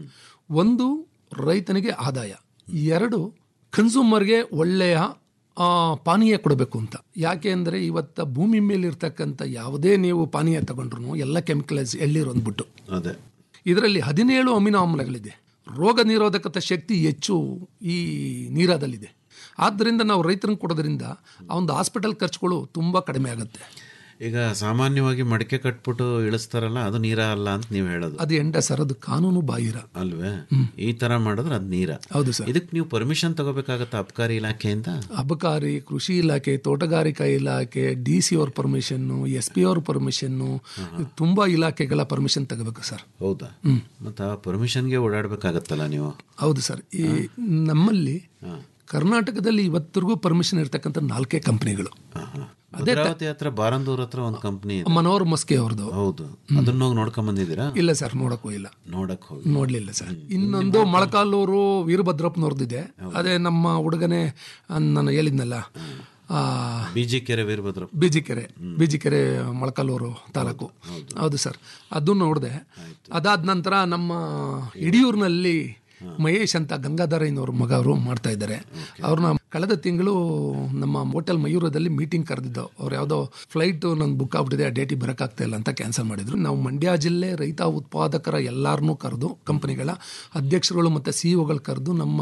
ಒಂದು ರೈತನಿಗೆ ಆದಾಯ ಎರಡು ಕನ್ಸೂಮರ್ಗೆ ಒಳ್ಳೆಯ ಆ, ಪಾನೀಯ ಕೊಡಬೇಕು ಅಂತ ಯಾಕೆ ಅಂದರೆ ಇವತ್ತ ಭೂಮಿ ಮೇಲೆ ಇರ್ತಕ್ಕಂಥ ಯಾವುದೇ ನೀವು ಪಾನೀಯ ತಗೊಂಡ್ರು ಎಲ್ಲ ಕೆಮಿಕಲೈಸ್ ಎಳ್ನೀರು ಅಂದ್ಬಿಟ್ಟು ಅದೇ ಇದರಲ್ಲಿ ಹದಿನೇಳು ಅಮಿನೋ ಆಮ್ಲಗಳಿದೆ ರೋಗ ನಿರೋಧಕತೆ ಶಕ್ತಿ ಹೆಚ್ಚು ಈ ನೀರಾದಲ್ಲಿದೆ ಆದ್ದರಿಂದ ನಾವು ರೈತರಿಗೆ ಕೊಡೋದ್ರಿಂದ ಆ ಒಂದು ಹಾಸ್ಪಿಟಲ್ ಖರ್ಚುಗಳು ತುಂಬ ಕಡಿಮೆ ಆಗುತ್ತೆ ಈಗ ಸಾಮಾನ್ಯವಾಗಿ ಮಡಿಕೆ ಕಟ್ಬಿಟ್ಟು ಇಳಿಸ್ತಾರಲ್ಲ ಅದು ನೀರ ಅಲ್ಲ ಅಂತ ನೀವು ಹೇಳೋದು ಅದು ಎಂಡ ಸರ್ ಅದು ಕಾನೂನು ಬಾಹಿರ ಅಲ್ವೇ ಈ ತರ ಮಾಡಿದ್ರೆ ಅದು ನೀರ ಹೌದು ಸರ್ ಇದಕ್ಕೆ ನೀವು ಪರ್ಮಿಷನ್ ತಗೋಬೇಕಾಗತ್ತ ಅಬ್ಕಾರಿ ಇಲಾಖೆಯಿಂದ ಅಬಕಾರಿ ಕೃಷಿ ಇಲಾಖೆ ತೋಟಗಾರಿಕಾ ಇಲಾಖೆ ಡಿ ಸಿ ಅವ್ರ ಪರ್ಮಿಷನ್ನು ಎಸ್ ಪಿ ಅವ್ರ ಪರ್ಮಿಷನ್ನು ತುಂಬ ಇಲಾಖೆಗಳ ಪರ್ಮಿಷನ್ ತಗೋಬೇಕು ಸರ್ ಹೌದಾ ಮತ್ತ ಆ ಪರ್ಮಿಷನ್ಗೆ ಓಡಾಡ್ಬೇಕಾಗತ್ತಲ್ಲ ನೀವು ಹೌದು ಸರ್ ಈ ನಮ್ಮಲ್ಲಿ ಕರ್ನಾಟಕದಲ್ಲಿ ಇವತ್ತಿಗೂ ಪರ್ಮಿಷನ್ ಇರ್ತಕ್ಕಂಥ ನಾಲ್ಕೇ ಕಂಪ್ನಿಗಳು ಭದ್ರಾವತಿ ಹತ್ರ ಬಾರಂದೂರ್ ಹತ್ರ ಒಂದು ಕಂಪ್ನಿ ಇದೆ ಮನೋಹರ್ ಮಸ್ಕೆ ಅವ್ರದ್ದು ಹೌದು ಅದನ್ನ ಹೋಗಿ ನೋಡ್ಕೊಂಡ್ ಬಂದಿದ್ದೀರಾ ಇಲ್ಲ ಸರ್ ನೋಡಕ್ಕೂ ಇಲ್ಲ ನೋಡಕ್ ಹೋಗಿ ನೋಡ್ಲಿಲ್ಲ ಸರ್ ಇನ್ನೊಂದು ಮೊಳಕಾಲೂರು ವೀರಭದ್ರಪ್ಪನವ್ರದ್ದಿದೆ ಅದೇ ನಮ್ಮ ಹುಡುಗನೇ ಆ, ನಾನು ಹೇಳಿದ್ನಲ್ಲ ಆ, ಬಿಜಿ ಕೆರೆ ವೀರಭದ್ರ ಬಿಜಿಕೆರೆ ಬಿಜಿಕೆರೆ ಮೊಳಕಾಲೂರು ತಾಲೂಕು ಹೌದು ಸರ್ ಅದು ನೋಡಿದೆ ಅದಾದ ನಂತರ ನಮ್ಮ ಯಡಿಯೂರಿನಲ್ಲಿ ಮಹೇಶ್ ಅಂತ ಗಂಗಾಧರಯ್ಯನವ್ರ ಮಗ ಅವರು ಮಾಡ್ತಾ ಇದ್ದಾರೆ ಅವ್ರನ್ನ ಕಳೆದ ತಿಂಗಳು ನಮ್ಮ ಹೋಟೆಲ್ ಮಯೂರದಲ್ಲಿ ಮೀಟಿಂಗ್ ಕರೆದಿದ್ದು ಅವ್ರು ಯಾವುದೋ ಫ್ಲೈಟ್ ನನ್ನ ಬುಕ್ ಆಗ್ಬಿಟ್ಟಿದೆ ಆ ಡೇಟಿಗೆ ಬರೋಕ್ಕಾಗ್ತಾ ಇಲ್ಲ ಅಂತ ಕ್ಯಾನ್ಸಲ್ ಮಾಡಿದ್ರು ನಾವು ಮಂಡ್ಯ ಜಿಲ್ಲೆ ರೈತ ಉತ್ಪಾದಕರ ಎಲ್ಲರನ್ನೂ ಕರೆದು ಕಂಪನಿಗಳ ಅಧ್ಯಕ್ಷರುಗಳು ಮತ್ತು ಸಿ ಇಒಗಳು ಕರೆದು ನಮ್ಮ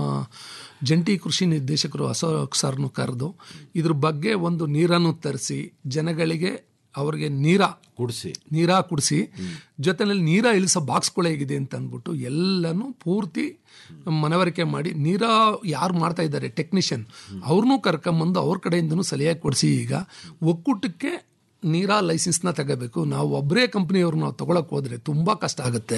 ಜಂಟಿ ಕೃಷಿ ನಿರ್ದೇಶಕರು ಅಶೋಕ್ ಸರ್ನು ಕರೆದು ಇದ್ರ ಬಗ್ಗೆ ಒಂದು ನೀರನ್ನು ತರಿಸಿ ಜನಗಳಿಗೆ ಅವ್ರಿಗೆ ನೀರ ಕುಡಿಸಿ ನೀರ ಕುಡಿಸಿ ಜೊತೆಯಲ್ಲಿ ನೀರ ಇಳಿಸೋ ಬಾಕ್ಸ್ಗಳು ಹೇಗಿದೆ ಅಂತ ಅಂದ್ಬಿಟ್ಟು ಎಲ್ಲನೂ ಪೂರ್ತಿ ಮನವರಿಕೆ ಮಾಡಿ ನೀರ ಯಾರು ಮಾಡ್ತಾ ಇದ್ದಾರೆ ಟೆಕ್ನಿಷಿಯನ್ ಅವ್ರನ್ನೂ ಕರ್ಕೊಂಬಂದು ಅವ್ರ ಕಡೆಯಿಂದನೂ ಸಲಹೆ ಕೊಡಿಸಿ ಈಗ ಒಕ್ಕೂಟಕ್ಕೆ ನೀರ ಲೈಸೆನ್ಸ್ನ ತಗೋಬೇಕು ನಾವು ಒಬ್ಬರೇ ಕಂಪ್ನಿಯವ್ರು ನಾವು ತಗೊಳಕ್ ಹೋದ್ರೆ ತುಂಬ ಕಷ್ಟ ಆಗುತ್ತೆ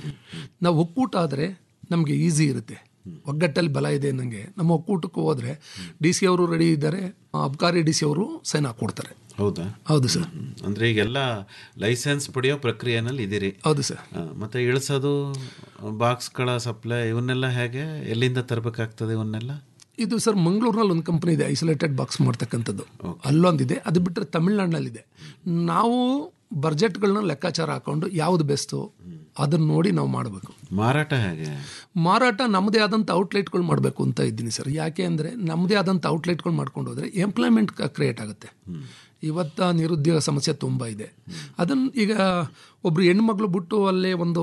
ನಾವು ಒಕ್ಕೂಟ ಆದರೆ ನಮಗೆ ಈಸಿ ಇರುತ್ತೆ ಒಗ್ಗಟ್ಟಲ್ಲಿ ಬಲ ಇದೆ ಅನ್ನಂಗೆ ನಮ್ಮ ಒಕ್ಕೂಟಕ್ಕೆ ಹೋದ್ರೆ ಡಿ ಸಿ ಅವರು ರೆಡಿ ಇದ್ದಾರೆ ಅಬ್ಕಾರಿ ಡಿ ಸಿ ಅವರು ಸೈನ್ ಹಾಕ್ಕೊಡ್ತಾರೆ ಹೌದಾ ಹೌದು ಸರ್ ಅಂದ್ರೆ ಈಗೆಲ್ಲ ಲೈಸೆನ್ಸ್ ಪಡೆಯೋ ಪ್ರಕ್ರಿಯೆನಲ್ಲಿ ಇದೀರಿ ಹೌದು ಸರ್ ಆ, ಮತ್ತೆ ಇಳಿಸೋದು ಬಾಕ್ಸ್ಗಳ ಸಪ್ಲೈ ಇವನ್ನೆಲ್ಲ ಹೇಗೆ ಎಲ್ಲಿಂದ ತರಬೇಕಾಗ್ತದೆ ಇವನ್ನೆಲ್ಲ ಇದು ಸರ್ ಮಂಗಳೂರಿನಲ್ಲಿ ಒಂದು ಕಂಪನಿ ಇದೆ ಐಸೋಲೇಟೆಡ್ ಬಾಕ್ಸ್ ಮಾಡ್ತಕ್ಕಂಥದ್ದು ಅಲ್ಲೊಂದಿದೆ ಅದು ಬಿಟ್ಟರೆ ತಮಿಳ್ನಾಡಿನಲ್ಲಿದೆ ನಾವು ಬಜೆಟ್ಗಳನ್ನ ಲೆಕ್ಕಾಚಾರ ಹಾಕೊಂಡು ಯಾವುದು ಬೆಸ್ಟು ಅದನ್ನ ನೋಡಿ ನಾವು ಮಾಡಬೇಕು ಮಾರಾಟ ಹೇಗೆ ಮಾರಾಟ ನಮ್ಮದೇ ಆದಂಥ ಔಟ್ಲೆಟ್ಗಳು ಮಾಡಬೇಕು ಅಂತ ಇದ್ದೀನಿ ಸರ್ ಯಾಕೆ ಅಂದರೆ ನಮ್ಮದೇ ಆದಂಥ ಔಟ್ಲೆಟ್ಗಳು ಮಾಡ್ಕೊಂಡು ಹೋದರೆ ಎಂಪ್ಲಾಯ್ಮೆಂಟ್ ಕ್ರಿಯೇಟ್ ಆಗುತ್ತೆ ಇವತ್ತ ನಿರುದ್ಯೋಗ ಸಮಸ್ಯೆ ತುಂಬ ಇದೆ ಅದನ್ನು ಈಗ ಒಬ್ರು ಹೆಣ್ಮಗಳು ಬಿಟ್ಟು ಅಲ್ಲೇ ಒಂದು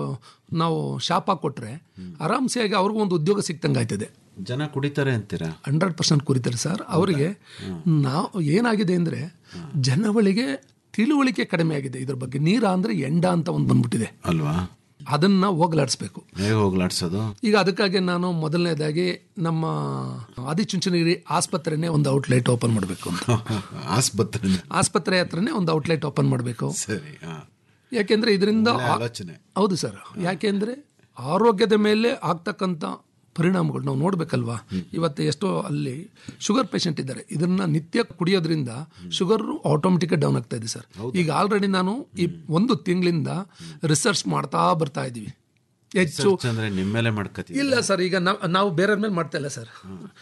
ನಾವು ಶಾಪ್ ಹಾಕ್ಕೊಟ್ರೆ ಆರಾಮ್ಸೆಯಾಗಿ ಅವ್ರಿಗೂ ಒಂದು ಉದ್ಯೋಗ ಸಿಕ್ತಂಗೆ ಆಯ್ತದೆ ಜನ ಕುಡಿತಾರೆ ಅಂತೀರಾ ಹಂಡ್ರೆಡ್ ಪರ್ಸೆಂಟ್ ಕುರಿತಾರೆ ಸರ್ ಅವರಿಗೆ ನಾವು ಏನಾಗಿದೆ ಅಂದರೆ ಜನಗಳಿಗೆ ತಿಳುವಳಿಕೆ ಕಡಿಮೆ ಆಗಿದೆ ಇದ್ರ ಬಗ್ಗೆ ನೀರ ಅಂದರೆ ಎಂಡ ಅಂತ ಒಂದು ಬಂದ್ಬಿಟ್ಟಿದೆ ಅಲ್ವಾ ಅದನ್ನ ಹೋಗಲಾಡಿಸ್ಬೇಕು ಹೇಗೆ ಹೋಗ್ಲಾಡ್ಸೋದು ಈಗ ಅದಕ್ಕಾಗಿ ನಾನು ಮೊದಲನೇದಾಗಿ ನಮ್ಮ ಆದಿಚುಂಚನಗಿರಿ ಆಸ್ಪತ್ರೆನೇ ಒಂದು ಔಟ್ಲೆಟ್ ಓಪನ್ ಮಾಡಬೇಕು ಅಂತ ಆಸ್ಪತ್ರೆ ಆಸ್ಪತ್ರೆ ಹತ್ರನೇ ಒಂದು ಔಟ್ಲೆಟ್ ಓಪನ್ ಮಾಡಬೇಕು ಸರಿ ಹಾ ಯಾಕೆಂದ್ರೆ ಇದರಿಂದ ಒಳ್ಳೆ ಆಲೋಚನೆ. ಹೌದು ಸರ್ ಯಾಕೆಂದ್ರೆ ಆರೋಗ್ಯದ ಮೇಲೆ ಆಗ್ತಕ್ಕಂಥ ಪರಿಣಾಮಗಳು ನಾವು ನೋಡ್ಬೇಕಲ್ವಾ ಇವತ್ತು ಎಷ್ಟೋ ಅಲ್ಲಿ ಶುಗರ್ ಪೇಷಂಟ್ ಇದ್ದಾರೆ ಇದನ್ನ ನಿತ್ಯ ಕುಡಿಯೋದ್ರಿಂದ ಶುಗರ್ ಆಟೋಮೆಟಿಕ್ ಡೌನ್ ಆಗ್ತಾ ಇದೆ ಸರ್ ಈಗ ಆಲ್ರೆಡಿ ನಾನು ಈ ಒಂದು ತಿಂಗಳಿಂದ ರಿಸರ್ಚ್ ಮಾಡ್ತಾ ಬರ್ತಾ ಇದ್ದೀವಿ ಹೆಚ್ಚು Search ಅಂದ್ರೆ ನಿಮ್ಮ ಮೇಲೆ ಮಾಡ್ಕತ್ತೀವಿ ಇಲ್ಲ ಸರ್ ಈಗ ನಾವ್- ನಾವು ಬೇರೆಯವ್ರ ಮೇಲೆ ಮಾಡ್ತಾ ಇಲ್ಲ ಸರ್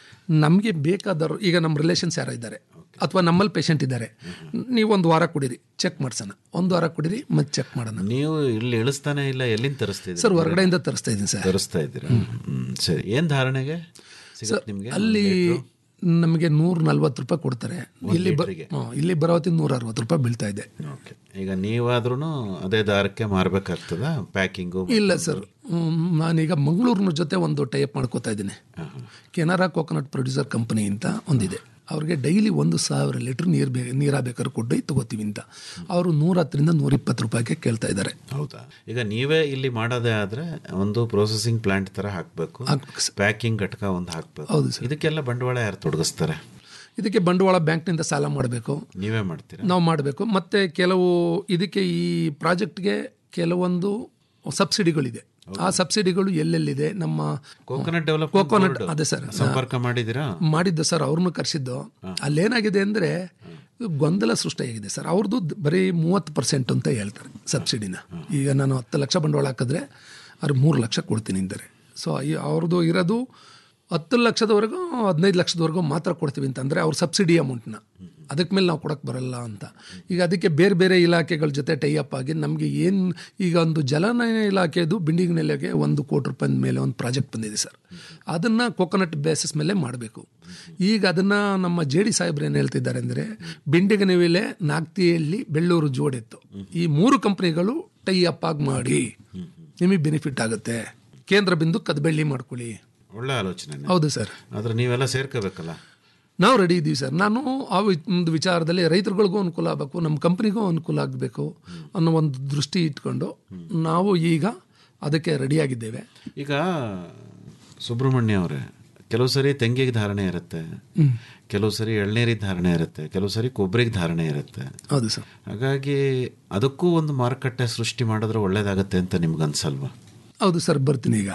ನಮಗೆ ಬೇಕಾದವರು ಈಗ ನಮ್ಮ ರಿಲೇಷನ್ಸ್ ಯಾರೋ ಇದ್ದಾರೆ ಅಥವಾ ನಮ್ಮಲ್ಲಿ ಪೇಷಂಟ್ ಇದ್ದಾರೆ ನೀವು ಒಂದು ವಾರ ಕುಡೀರಿ ಚೆಕ್ ಮಾಡ್ಸೋಣ ಒಂದು ವಾರ ಕುಡೀರಿ ಮತ್ತೆ ಚೆಕ್ ಮಾಡೋಣ ನೀವು ಇಲ್ಲಿ ಇಳಿಸ್ತಾನೆ ಇಲ್ಲ ಎಲ್ಲಿಂದ ತರಿಸ್ತಿದ್ದೀರಿ ಸರ್ ಹೊರಗಡೆಯಿಂದ ತರಿಸ್ತಾ ಇದ್ದೀನಿ ಸರ್ ತರಿಸ್ತಾ ಇದ್ದೀರಾ ಹ್ಮ್ ಸರಿ ಏನ್ ಧಾರಣೆಗೆ ಸಿಗುತ್ತೆ ನಿಮ್ಗೆ ಅಲ್ಲಿ ನಮಗೆ ನೂರ ನಲ್ವತ್ತು ರೂಪಾಯಿ ಕೊಡ್ತಾರೆ ಇಲ್ಲಿ ಬ ಹ್ಮ್, ಇಲ್ಲಿ ಬರೋತ್ತಿನ ನೂರ ಅರವತ್ತು ರೂಪಾಯಿ ಬೀಳ್ತಾ ಇದೆ ಓಕೆ ಈಗ ನೀವಾದ್ರೂ ಅದೇ ದಾರಕ್ಕೆ ಮಾರ್ಬೇಕಾಗ್ತದ ಪ್ಯಾಕಿಂಗು ಇಲ್ಲ ಸರ್ ಹ್ಮ್, ನಾನೀಗ ಮಂಗಳೂರಿನ ಜೊತೆ ಒಂದು ಟೈಪ್ ಮಾಡ್ಕೋತಾ ಇದ್ದೀನಿ ಕೆನರಾ ಕೋಕೋನಟ್ ಪ್ರೊಡ್ಯೂಸರ್ ಕಂಪನಿ ಅಂತ ಒಂದಿದೆ ಅವ್ರಿಗೆ ಡೈಲಿ ಒಂದು ಸಾವಿರ ಲೀಟ್ರ್ ನೀರು ಬೇ ನೀರ ಬೇಕಾದ್ರೆ ಕೊಟ್ಟು ತಗೋತೀವಿ ಅಂತ ಅವರು ನೂರ ಹತ್ತರಿಂದ ನೂರ ಇಪ್ಪತ್ತು ರೂಪಾಯಿಗೆ ಕೇಳ್ತಾ ಇದ್ದಾರೆ ಹೌದಾ ಈಗ ನೀವೇ ಇಲ್ಲಿ ಮಾಡೋದೇ ಆದ್ರೆ ಒಂದು ಪ್ರೊಸೆಸಿಂಗ್ ಪ್ಲಾಂಟ್ ತರ ಹಾಕ್ಬೇಕು ಪ್ಯಾಕಿಂಗ್ ಘಟಕ ಒಂದು ಹಾಕ್ಬೇಕು ಹೌದು ಇದಕ್ಕೆಲ್ಲ ಬಂಡವಾಳ ಯಾರು ತೊಡಗಿಸ್ತಾರೆ ಇದಕ್ಕೆ ಬಂಡವಾಳ ಬ್ಯಾಂಕ್ನಿಂದ ಸಾಲ ಮಾಡಬೇಕು ನೀವೇ ಮಾಡ್ತೀರಾ ನಾವು ಮಾಡಬೇಕು ಮತ್ತು ಕೆಲವು ಇದಕ್ಕೆ ಈ ಪ್ರಾಜೆಕ್ಟ್ಗೆ ಕೆಲವೊಂದು ಸಬ್ಸಿಡಿಗಳಿದೆ ಆ ಸಬ್ಸಿಡಿಗಳು ಎಲ್ಲೆಲ್ಲಿದೆ ನಮ್ಮ ಕೋಕೋನಟ್ ಡೆವಲಪ್ ಕೋಕೋನಟ್ ಅದೇ ಸರ್ ಸಂಪರ್ಕ ಮಾಡಿದ್ದೀರಾ ಮಾಡಿದ್ದು ಸರ್ ಅವ್ರನ್ನೂ ಕರೆಸಿದ್ದು ಅಲ್ಲೇನಾಗಿದೆ ಅಂದರೆ ಗೊಂದಲ ಸೃಷ್ಟಿಯಾಗಿದೆ ಸರ್ ಅವ್ರದ್ದು ಬರೀ ಮೂವತ್ತು ಪರ್ಸೆಂಟ್ ಅಂತ ಹೇಳ್ತಾರೆ ಸಬ್ಸಿಡಿನ ಈಗ ನಾನು ಹತ್ತು ಲಕ್ಷ ಬಂಡವಾಳ ಹಾಕಿದ್ರೆ ಅವ್ರು ಮೂರು ಲಕ್ಷ ಕೊಡ್ತೀನಿ ಅಂತಾರೆ ಸೊ ಅವ್ರದ್ದು ಇರೋದು ಹತ್ತು ಲಕ್ಷದವರೆಗೂ ಹದಿನೈದು ಲಕ್ಷದವರೆಗೂ ಮಾತ್ರ ಕೊಡ್ತೀವಿ ಅಂತ ಅಂದರೆ ಅವ್ರ ಸಬ್ಸಿಡಿ ಅಮೌಂಟ್ನ ಅದಕ್ಕೆ ಮೇಲೆ ನಾವು ಕೊಡೋಕ್ಕೆ ಬರಲ್ಲ ಅಂತ ಈಗ ಅದಕ್ಕೆ ಬೇರೆ ಬೇರೆ ಇಲಾಖೆಗಳ ಜೊತೆ ಟೈ ಅಪ್ ಆಗಿ ನಮಗೆ ಏನು ಈಗ ಒಂದು ಜಲನಯನ ಇಲಾಖೆದು ಬಿಂಡಿಗನೆಲೆಗೆ ಒಂದು ಕೋಟಿ ರೂಪಾಯಿ ಮೇಲೆ ಒಂದು ಪ್ರಾಜೆಕ್ಟ್ ಬಂದಿದೆ ಸರ್ ಅದನ್ನು ಕೋಕೋನಟ್ ಬೇಸಿಸ್ ಮೇಲೆ ಮಾಡಬೇಕು ಈಗ ಅದನ್ನು ನಮ್ಮ ಜೆ ಡಿ ಸಾಹೇಬ್ರು ಏನು ಹೇಳ್ತಿದ್ದಾರೆ ಅಂದರೆ ಬಿಂಡಿಗನವಿಲೆ ನಾಗ್ತಿಯಲ್ಲಿ ಬೆಳ್ಳೂರು ಜೋಡೆತ್ತು ಈ ಮೂರು ಕಂಪ್ನಿಗಳು ಟೈ ಅಪ್ ಆಗಿ ಮಾಡಿ ನಿಮಗೆ ಬೆನಿಫಿಟ್ ಆಗುತ್ತೆ ಕೇಂದ್ರ ಬಿಂದು ಕದ್ಬೆಳ್ಳಿ ಮಾಡ್ಕೊಳ್ಳಿ ಒಳ್ಳೆ ಆಲೋಚನೆ ಹೌದು ಸರ್ ಆದ್ರೆ ನೀವೆಲ್ಲ ಸೇರ್ಕೋಬೇಕಲ್ಲ ನಾವು ರೆಡಿ ಇದ್ದೀವಿ ಸರ್ ನಾನು ಆ ವಿ- ಒಂದು ವಿಚಾರದಲ್ಲಿ ರೈತರುಗಳಿಗೂ ಅನುಕೂಲ ಆಗಬೇಕು ನಮ್ಮ ಕಂಪ್ನಿಗೂ ಅನುಕೂಲ ಆಗಬೇಕು ಅನ್ನೋ ಒಂದು ದೃಷ್ಟಿ ಇಟ್ಕೊಂಡು ನಾವು ಈಗ ಅದಕ್ಕೆ ರೆಡಿಯಾಗಿದ್ದೇವೆ ಈಗ ಸುಬ್ರಹ್ಮಣ್ಯ ಅವರೇ ಕೆಲವು ಸರಿ ತೆಂಗಿಗೆ ಧಾರಣೆ ಇರುತ್ತೆ ಕೆಲವು ಸರಿ ಎಳ್ನೀರಿಗೆ ಧಾರಣೆ ಇರುತ್ತೆ ಕೆಲವು ಸರಿ ಕೊಬ್ಬರಿಗೆ ಧಾರಣೆ ಇರುತ್ತೆ ಹೌದು ಸರ್ ಹಾಗಾಗಿ ಅದಕ್ಕೂ ಒಂದು ಮಾರುಕಟ್ಟೆ ಸೃಷ್ಟಿ ಮಾಡಿದ್ರೆ ಒಳ್ಳೇದಾಗತ್ತೆ ಅಂತ ನಿಮ್ಗೆ ಅನ್ಸಲ್ವಾ ಹೌದು ಸರ್ ಬರ್ತೀನಿ ಈಗ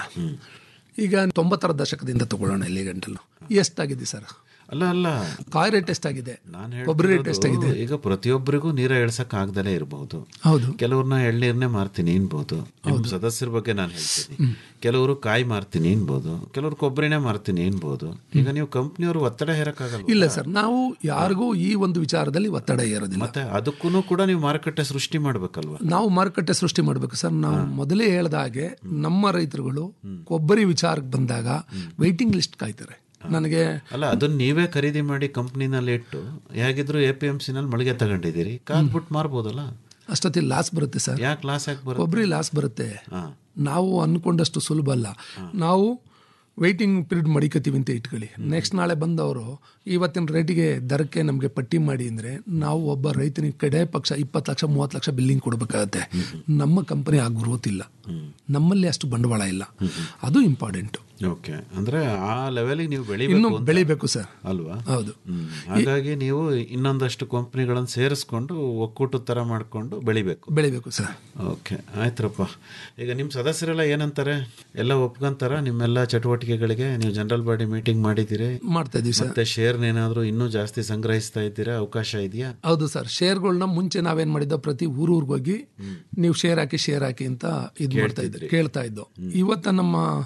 ಈಗ ತೊಂಬತ್ತರ ದಶಕದಿಂದ ತಗೊಳ್ಳೋಣ ಇಲ್ಲಿ ಗಂಟಲು ಎಷ್ಟಾಗಿದೆ ಸರ್ ಅಲ್ಲ ಅಲ್ಲ ಕಾಯಿ ರೇಟ್ ಎಷ್ಟಾಗಿದೆ ನಾನು ಕೊಬ್ಬರಿ ರೇಟ್ ಎಷ್ಟಾಗಿದೆ ಈಗ ಪ್ರತಿಯೊಬ್ಬರಿಗೂ ನೀರ ಇಳ್ಸಕ್ ಆಗ್ದಲೇ ಇರಬಹುದು ಹೌದು ಕೆಲವ್ರನ್ನ ಎಳ್ನೀರ್ನೇ ಮಾರ್ತೀನಿ ಅನ್ಬೋದು ನಿಮ್ ಸದಸ್ಯರ ಬಗ್ಗೆ ನಾನು ಹೇಳ್ತೀನಿ ಕೆಲವರು ಕಾಯಿ ಮಾರ್ತೀನಿ ಅನ್ಬೋದು ಕೆಲವರು ಕೊಬ್ಬರಿನೇ ಮಾರ್ತೀನಿ ಅನ್ಬೋದು ಈಗ ನೀವು ಕಂಪ್ನಿಯವರು ಒತ್ತಡ ಹೇರಕ್ಕಾಗಲ್ಲ ಇಲ್ಲ ಸರ್ ನಾವು ಯಾರಿಗೂ ಈ ಒಂದು ವಿಚಾರದಲ್ಲಿ ಒತ್ತಡ ಏರೋದಿಲ್ಲ ಮತ್ತೆ ಅದಕ್ಕೂ ಕೂಡ ನೀವು ಮಾರುಕಟ್ಟೆ ಸೃಷ್ಟಿ ಮಾಡ್ಬೇಕಲ್ವಾ ನಾವು ಮಾರುಕಟ್ಟೆ ಸೃಷ್ಟಿ ಮಾಡಬೇಕು ಸರ್ ನಾವು ಮೊದಲೇ ಹೇಳ್ದ ಹಾಗೆ ನಮ್ಮ ರೈತರುಗಳು ಕೊಬ್ಬರಿ ವಿಚಾರಕ್ಕೆ ಬಂದಾಗ ವೈಟಿಂಗ್ ಲಿಸ್ಟ್ ಕಾಯ್ತಾರೆ ನನಗೆ ಅಲ್ಲ ಅದನ್ನ ನೀವೇ ಖರೀದಿ ಮಾಡಿ ಕಂಪ್ನಿನಲ್ಲಿ ಇಟ್ಟು ಹೇಗಿದ್ರು ಎ ಪಿ ಎಂ ಸಿನಲ್ಲಿ ಮಳಿಗೆ ತಗೊಂಡಿದ್ದೀರಿ ಕಾದ್ಬಿಟ್ಟು ಮಾರ್ಬೋದಲ್ಲ ಅಷ್ಟೊತ್ತಿಗೆ ಲಾಸ್ ಬರುತ್ತೆ ಸರ್ ಯಾಕೆ ಲಾಸ್ ಯಾಕೆ ಬರುತ್ತೆ ಕೊಬ್ಬರಿ ಲಾಸ್ ಬರುತ್ತೆ ಹಾ. ನಾವು ಅಂದ್ಕೊಂಡಷ್ಟು ಸುಲಭ ಅಲ್ಲ ನಾವು ವೆಯ್ಟಿಂಗ್ ಪೀರಿಯಡ್ ಮಡಿಕತ್ತೀವಿ ಅಂತ ಇಟ್ಕೊಳ್ಳಿ ನೆಕ್ಸ್ಟ್ ನಾಳೆ ಬಂದವರು ಇವತ್ತಿನ ರೇಟಿಗೆ ದರಕ್ಕೆ ನಮಗೆ ಪಟ್ಟಿ ಮಾಡಿ ಅಂದರೆ ನಾವು ಒಬ್ಬ ರೈತನಿಗೆ ಕಡೆ ಪಕ್ಷ ಇಪ್ಪತ್ತು ಲಕ್ಷ ಮೂವತ್ತು ಲಕ್ಷ ಬಿಲ್ಲಿಂಗ್ ಕೊಡಬೇಕಾಗತ್ತೆ ನಮ್ಮ ಕಂಪನಿ ಆ ಗ್ರೋತ್ ಇಲ್ಲ ನಮ್ಮಲ್ಲಿ ಅಷ್ಟು ಬಂಡವಾಳ ಇಲ್ಲ ಅದು ಇಂಪಾರ್ಟೆಂಟು ಓಕೆ ಅಂದ್ರೆ ಆ ಲೆವೆಲಿಗೆ ನೀವು ಇನ್ನು ಬೆಳಿಬೇಕು ಅಂತ ಬೆಳಿಬೇಕು ಸರ್ ಅಲ್ವಾ ಹೌದು ಹ್ಮ್. ಹಾಗಾಗಿ ನೀವು ಇನ್ನೊಂದಷ್ಟು ಕಂಪ್ನಿಗಳನ್ನು ಸೇರಿಸ್ಕೊಂಡು ಒಕ್ಕೂಟದ ತರ ಮಾಡ್ಕೊಂಡು ಬೆಳಿಬೇಕು ಬೆಳಿಬೇಕು ಸರ್ ಓಕೆ ಆಯ್ತ್ರಪ್ಪ ಈಗ ನಿಮ್ಮ ಸದಸ್ಯರೆಲ್ಲ ಏನಂತಾರೆ ಎಲ್ಲ ಒಪ್ಕೊಂತಾರ ನಿಮ್ಮೆಲ್ಲ ಚಟುವಟಿಕೆಗಳಿಗೆ ನೀವು ಜನರಲ್ ಬಾಡಿ ಮೀಟಿಂಗ್ ಮಾಡಿದ್ದೀರಿ ಮಾಡ್ತಾ ಇದೀವಿ ಸರ್ ಮತ್ತೆ ಶೇರ್ ಏನಾದರೂ ಇನ್ನೂ ಜಾಸ್ತಿ ಸಂಗ್ರಹಿಸ್ತಾ ಇದ್ದೀರಾ ಅವಕಾಶ ಇದೆಯಾ ಹೌದು ಸರ್ ಶೇರ್ಗಳನ್ನ ಮುಂಚೆ ನಾವೇನ್ ಮಾಡಿದ್ದೋ ಪ್ರತಿ ಊರೂರ್ಗೆ ಹೋಗಿ ನೀವು ಶೇರ್ ಹಾಕಿ ಶೇರ್ ಹಾಕಿ ಅಂತ ಇದು ಮಾಡ್ತಾ ಇದ್ರಿ ಕೇಳ್ತಾ ಇದ್ದೋ ಇವತ್ತ ನಮ್ಮ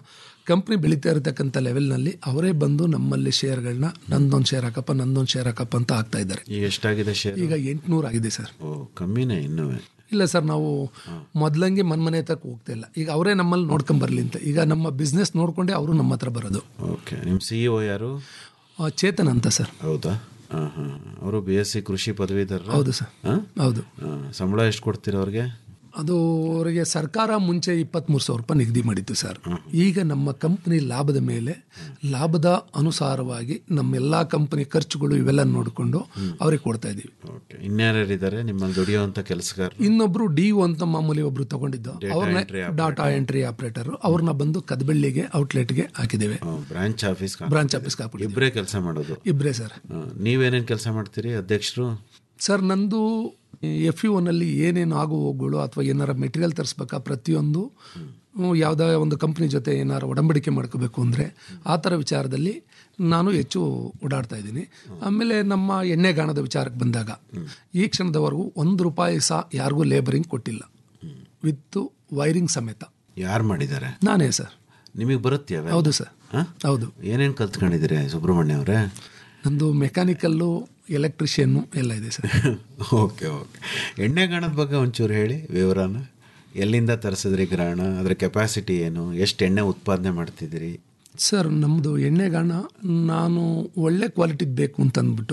ಕಂಪ್ನಿ ಬೆಳೀತಾ ಇರತಕ್ಕಂಥ ಲೆವೆಲ್ನಲ್ಲಿ ಅವರೇ ಬಂದು ನಮ್ಮಲ್ಲಿ ಶೇರ್ಗಳನ್ನ ನಂದೊಂದು ಶೇರ್ ಹಾಕಪ್ಪ ನಂದೊಂದು ಶೇರ್ ಹಾಕಪ್ಪ ಅಂತ ಆಗ್ತಾ ಇದ್ದಾರೆ ಈಗ ಎಷ್ಟಾಗಿದೆ ಶೇರ್ ಈಗ ಎಂಟುನೂರು ಆಗಿದೆ ಸರ್ ಓ ಕಮ್ಮಿನೇ ಇನ್ನೂ ಇಲ್ಲ ಸರ್ ನಾವು ಮೊದಲಂಗೆ ಮನ್ ಮನೆ ತಕ್ಕ ಹೋಗ್ತಾ ಇಲ್ಲ ಈಗ ಅವರೇ ನಮ್ಮಲ್ಲಿ ನೋಡ್ಕೊಂಬರ್ಲಿ ಅಂತ ಈಗ ನಮ್ಮ ಬಿಸ್ನೆಸ್ ನೋಡ್ಕೊಂಡೆ ಅವರು ನಮ್ಮ ಹತ್ರ ಬರೋದು ಓಕೆ ನಿಮ್ಮ ಸಿ ಒ ಯಾರು ಆ, ಚೇತನ್ ಅಂತ ಸರ್ ಹೌದಾ ಹಾಂ ಹಾಂ ಅವರು ಬಿ ಎಸ್ ಸಿ ಕೃಷಿ ಪದವೀಧರ ಹೌದು ಸರ್ ಹೌದು ಸಂಬಳ ಎಷ್ಟು ಕೊಡ್ತೀರ ಅವ್ರಿಗೆ ಅದು ಅವರಿಗೆ ಸರ್ಕಾರ ಮುಂಚೆ ಇಪ್ಪತ್ತ್ಮೂರು ಸಾವಿರ ರೂಪಾಯಿ ನಿಗದಿ ಮಾಡಿತ್ತು ಸರ್ ಈಗ ನಮ್ಮ ಕಂಪ್ನಿ ಲಾಭದ ಮೇಲೆ ಲಾಭದ ಅನುಸಾರವಾಗಿ ನಮ್ಮೆಲ್ಲ ಕಂಪನಿ ಖರ್ಚುಗಳು ಇವೆಲ್ಲ ನೋಡಿಕೊಂಡು ಅವ್ರಿಗೆ ಕೊಡ್ತಾ ಇದ್ದೀವಿ ಓಕೆ ಇನ್ಯಾರ್ಯಾರಿದ್ದಾರೆ ನಿಮ್ಮಲ್ಲಿ ದುಡಿಯುವಂಥ ಕೆಲಸಗಾರರು ಇನ್ನೊಬ್ರು ಡಿ ಅಂತ ಮಾಮೂಲಿ ಒಬ್ರು ತಗೊಂಡಿದ್ದು ಅವ್ರನ್ನ entry ಡಾಟಾ ಎಂಟ್ರಿ ಆಪರೇಟರ್ ಅವ್ರನ್ನ ಬಂದು ಕದಬಳ್ಳಿಗೆ ಔಟ್ಲೆಟ್ಗೆ ಹಾಕಿದ್ದೇವೆ ಬ್ರಾಂಚ್ ಆಫೀಸ್ ಬ್ರಾಂಚ್ ಆಫೀಸ್ಗೆ ಹಾಕ್ಬಿಟ್ಟಿದ್ದೀವಿ ಇಬ್ಬರೇ ಕೆಲಸ ಮಾಡೋದು ಇಬ್ಬರೇ ಸರ್ ಆ, ನೀವೇನೇನು ಕೆಲಸ ಮಾಡ್ತೀರಿ ಅಧ್ಯಕ್ಷರು ಸರ್ ನಂದು ಎಫ್ ಯು ಒನ್ನಲ್ಲಿ ಏನೇನು ಆಗು ಹೋಗುಗಳು ಅಥವಾ ಏನಾರ ಮೆಟೀರಿಯಲ್ ತರಿಸ್ಬೇಕಾ ಪ್ರತಿಯೊಂದು ಯಾವುದೇ ಒಂದು ಕಂಪ್ನಿ ಜೊತೆ ಏನಾರು ಒಡಂಬಡಿಕೆ ಮಾಡ್ಕೋಬೇಕು ಅಂದರೆ ಆ ಥರ ವಿಚಾರದಲ್ಲಿ ನಾನು ಹೆಚ್ಚು ಓಡಾಡ್ತಾ ಇದ್ದೀನಿ ಆಮೇಲೆ ನಮ್ಮ ಎಣ್ಣೆಗಾಣದ ವಿಚಾರಕ್ಕೆ ಬಂದಾಗ ಈ ಕ್ಷಣದವರೆಗೂ ಒಂದು ರೂಪಾಯಿ ಸಹ ಯಾರಿಗೂ ಲೇಬರಿಂಗ್ ಕೊಟ್ಟಿಲ್ಲ ವಿತ್ ವೈರಿಂಗ್ ಸಮೇತ ಯಾರು ಮಾಡಿದ್ದಾರೆ ನಾನೇ ಸರ್ ನಿಮಗೆ ಬರುತ್ತೆ ಅವೆಲ್ಲ? ಹೌದು ಸರ್ ಆ? ಹೌದು ಏನೇನು ಕಲ್ತ್ಕೊಂಡಿದ್ದೀರಿ ಸುಬ್ರಹ್ಮಣ್ಯ ಅವರೇ ನಂದು ಮೆಕ್ಯಾನಿಕಲ್ಲು ಎಲೆಕ್ಟ್ರಿಷಿಯನ್ನು ಎಲ್ಲ ಇದೆ ಸರ್ ಓಕೆ ಓಕೆ ಎಣ್ಣೆಗಾಣದ ಬಗ್ಗೆ ಒಂಚೂರು ಹೇಳಿ ವಿವರನ ಎಲ್ಲಿಂದ ತರಿಸಿದ್ರಿ ಗ್ರಾಣ ಅದರ ಕೆಪಾಸಿಟಿ ಏನು ಎಷ್ಟು ಎಣ್ಣೆ ಉತ್ಪಾದನೆ ಮಾಡ್ತಿದ್ದೀರಿ ಸರ್ ನಮ್ಮದು ಎಣ್ಣೆಗಾಣ ನಾನು ಒಳ್ಳೆ ಕ್ವಾಲಿಟಿದು ಬೇಕು ಅಂತ ಅಂದ್ಬಿಟ್ಟು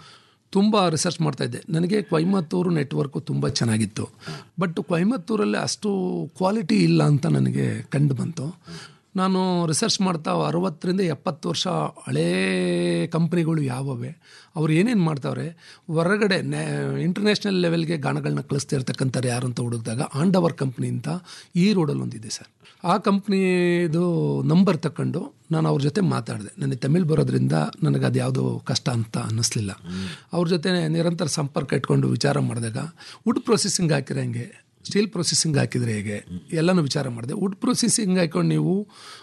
ತುಂಬ ರಿಸರ್ಚ್ ಮಾಡ್ತಾ ಇದ್ದೆ ನನಗೆ ಕೊಯಮತ್ತೂರು ನೆಟ್ವರ್ಕು ತುಂಬ ಚೆನ್ನಾಗಿತ್ತು ಬಟ್ ಕೊಯಮತ್ತೂರಲ್ಲಿ ಅಷ್ಟು ಕ್ವಾಲಿಟಿ ಇಲ್ಲ ಅಂತ ನನಗೆ ಕಂಡು ಬಂತು ನಾನು ರಿಸರ್ಚ್ ಮಾಡ್ತಾ ಅರವತ್ತರಿಂದ ಎಪ್ಪತ್ತು ವರ್ಷ ಹಳೇ ಕಂಪ್ನಿಗಳು ಯಾವವೆ ಅವ್ರು ಏನೇನು ಮಾಡ್ತಾವ್ರೆ ಹೊರಗಡೆ ನ್ಯಾ ಇಂಟರ್ನ್ಯಾಷನಲ್ ಲೆವೆಲ್ಗೆ ಗಾಣಗಳನ್ನ ಕಳಿಸ್ತಾ ಇರ್ತಕ್ಕಂಥವ್ರು ಯಾರು ಅಂತ ಹುಡುಕಿದಾಗ ಆಂಡವರ್ ಕಂಪ್ನಿ ಅಂತ ಈ ರೋಡಲ್ಲಿ ಒಂದಿದೆ ಸರ್ ಆ ಕಂಪ್ನಿದು ನಂಬರ್ ತಗೊಂಡು ನಾನು ಅವ್ರ ಜೊತೆ ಮಾತಾಡಿದೆ ನನಗೆ ತಮಿಳ್ ಬರೋದ್ರಿಂದ ನನಗೆ ಅದು ಯಾವುದೋ ಕಷ್ಟ ಅಂತ ಅನ್ನಿಸ್ಲಿಲ್ಲ ಅವ್ರ ಜೊತೆ ನಿರಂತರ ಸಂಪರ್ಕ ಇಟ್ಕೊಂಡು ವಿಚಾರ ಮಾಡಿದಾಗ ವುಡ್ ಪ್ರೊಸೆಸಿಂಗ್ ಹಾಕಿದ್ರೆ ಹೆಂಗೆ ಸ್ಟೀಲ್ ಪ್ರೊಸೆಸಿಂಗ್ ಹಾಕಿದ್ರೆ ಹೇಗೆ ಎಲ್ಲನೂ ವಿಚಾರ ಮಾಡಿದೆ ವುಡ್ ಪ್ರೊಸೆಸಿಂಗ್ ಹಾಕೊಂಡು ನೀವು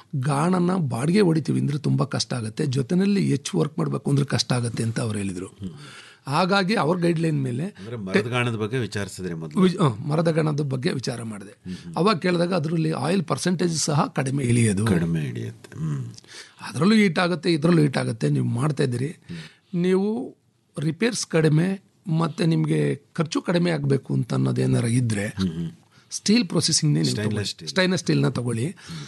ಗಾಣನ ಬಾಡಿಗೆ ಹೊಡಿತೀವಿ ಅಂದರೆ ತುಂಬ ಕಷ್ಟ ಆಗುತ್ತೆ ಜೊತೆಯಲ್ಲಿ ಹೆಚ್ಚು ವರ್ಕ್ ಮಾಡಬೇಕು ಅಂದ್ರೆ ಕಷ್ಟ ಆಗುತ್ತೆ ಅಂತ ಅವ್ರು ಹೇಳಿದರು ಹಾಗಾಗಿ ಅವ್ರ ಗೈಡ್ಲೈನ್ ಮೇಲೆ ಅಂದರೆ ಮರದ ಗಾಣದ ಬಗ್ಗೆ ವಿಚಾರಿಸಿದ್ರಿ ಮೊದಲು ವಿಜ್- ಹ, ಮರದ ಗಣದ ಬಗ್ಗೆ ವಿಚಾರ ಮಾಡಿದೆ ಅವಾಗ ಕೇಳಿದಾಗ ಅದರಲ್ಲಿ ಆಯಿಲ್ ಪರ್ಸೆಂಟೇಜ್ ಸಹ ಕಡಿಮೆ ಇಳಿಯೋದು ಕಡಿಮೆ ಹಿಡಿಯುತ್ತೆ ಹ್ಞೂ ಅದರಲ್ಲೂ ಹೀಟ್ ಆಗುತ್ತೆ ಇದರಲ್ಲೂ ಹೀಟ್ ಆಗುತ್ತೆ ನೀವು ಮಾಡ್ತಾ ಇದ್ದೀರಿ ನೀವು ರಿಪೇರ್ಸ್ ಕಡಿಮೆ ಮತ್ತು ನಿಮಗೆ ಖರ್ಚು ಕಡಿಮೆ ಆಗಬೇಕು ಅಂತ ಅನ್ನೋದೇನಾರ ಇದ್ದರೆ ಸ್ಟೀಲ್ ಪ್ರೊಸೆಸಿಂಗ್ನೇ ಸ್ಟೈನ್ಲೆಸ್ ಸ್ಟೀಲ್ನ ತಗೊಳ್ಳಿ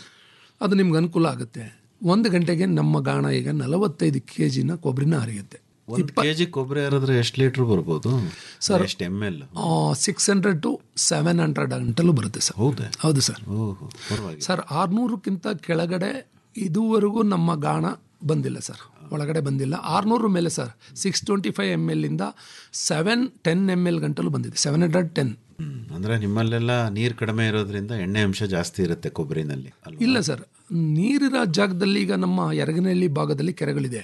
ಅದು ನಿಮ್ಗೆ ಅನುಕೂಲ ಆಗುತ್ತೆ ಒಂದು ಗಂಟೆಗೆ ನಮ್ಮ ಗಾಣ ಈಗ ನಲವತ್ತೈದು ಕೆ ಜಿನ ಕೊಬ್ಬರಿನ ಹರಿಯುತ್ತೆ ಒಂದು ಕೆ ಜಿ ಕೊಬ್ಬರಿ ಹರಿದ್ರೆ ಎಷ್ಟು ಲೀಟ್ರ್ ಬರ್ಬೋದು ಸರ್ ಎಷ್ಟು M L six hundred to seven hundred ಗಂಟಲು ಬರುತ್ತೆ ಸರ್ ಹೌದಾ ಹೌದು ಸರ್ ಓಹೋ ಪರವಾಗಿಲ್ಲ ಸರ್ ಆರುನೂರಕ್ಕಿಂತ ಕೆಳಗಡೆ ಇದುವರೆಗೂ ನಮ್ಮ ಗಾಣ ಬಂದಿಲ್ಲ ಸರ್ ಒಳಗಡೆ ಬಂದಿಲ್ಲ ಆರುನೂರ ಮೇಲೆ sir six twenty five M ಎಲ್ಲಿಂದ ಸೆವೆನ್ ಟೆನ್ ಎಮ್ ಎಲ್ ಗಂಟಲು ಬಂದಿದೆ ಸೆವೆನ್ ಹಂಡ್ರೆಡ್ ಟೆನ್ ಹ್ಮ್. ಅಂದ್ರೆ ನಿಮ್ಮಲ್ಲೆಲ್ಲ ನೀರು ಕಡಿಮೆ ಇರೋದ್ರಿಂದ ಎಣ್ಣೆ ಅಂಶ ಜಾಸ್ತಿ ಇರುತ್ತೆ ಕೊಬ್ಬರಿನಲ್ಲಿ ಅಲ್ವಾ ಇಲ್ಲ ಸರ್ ನೀರಿರೋ ಜಾಗದಲ್ಲಿ ಈಗ ನಮ್ಮ ಯರಗನಹಳ್ಳಿ ಭಾಗದಲ್ಲಿ ಕೆರೆಗಳಿದೆ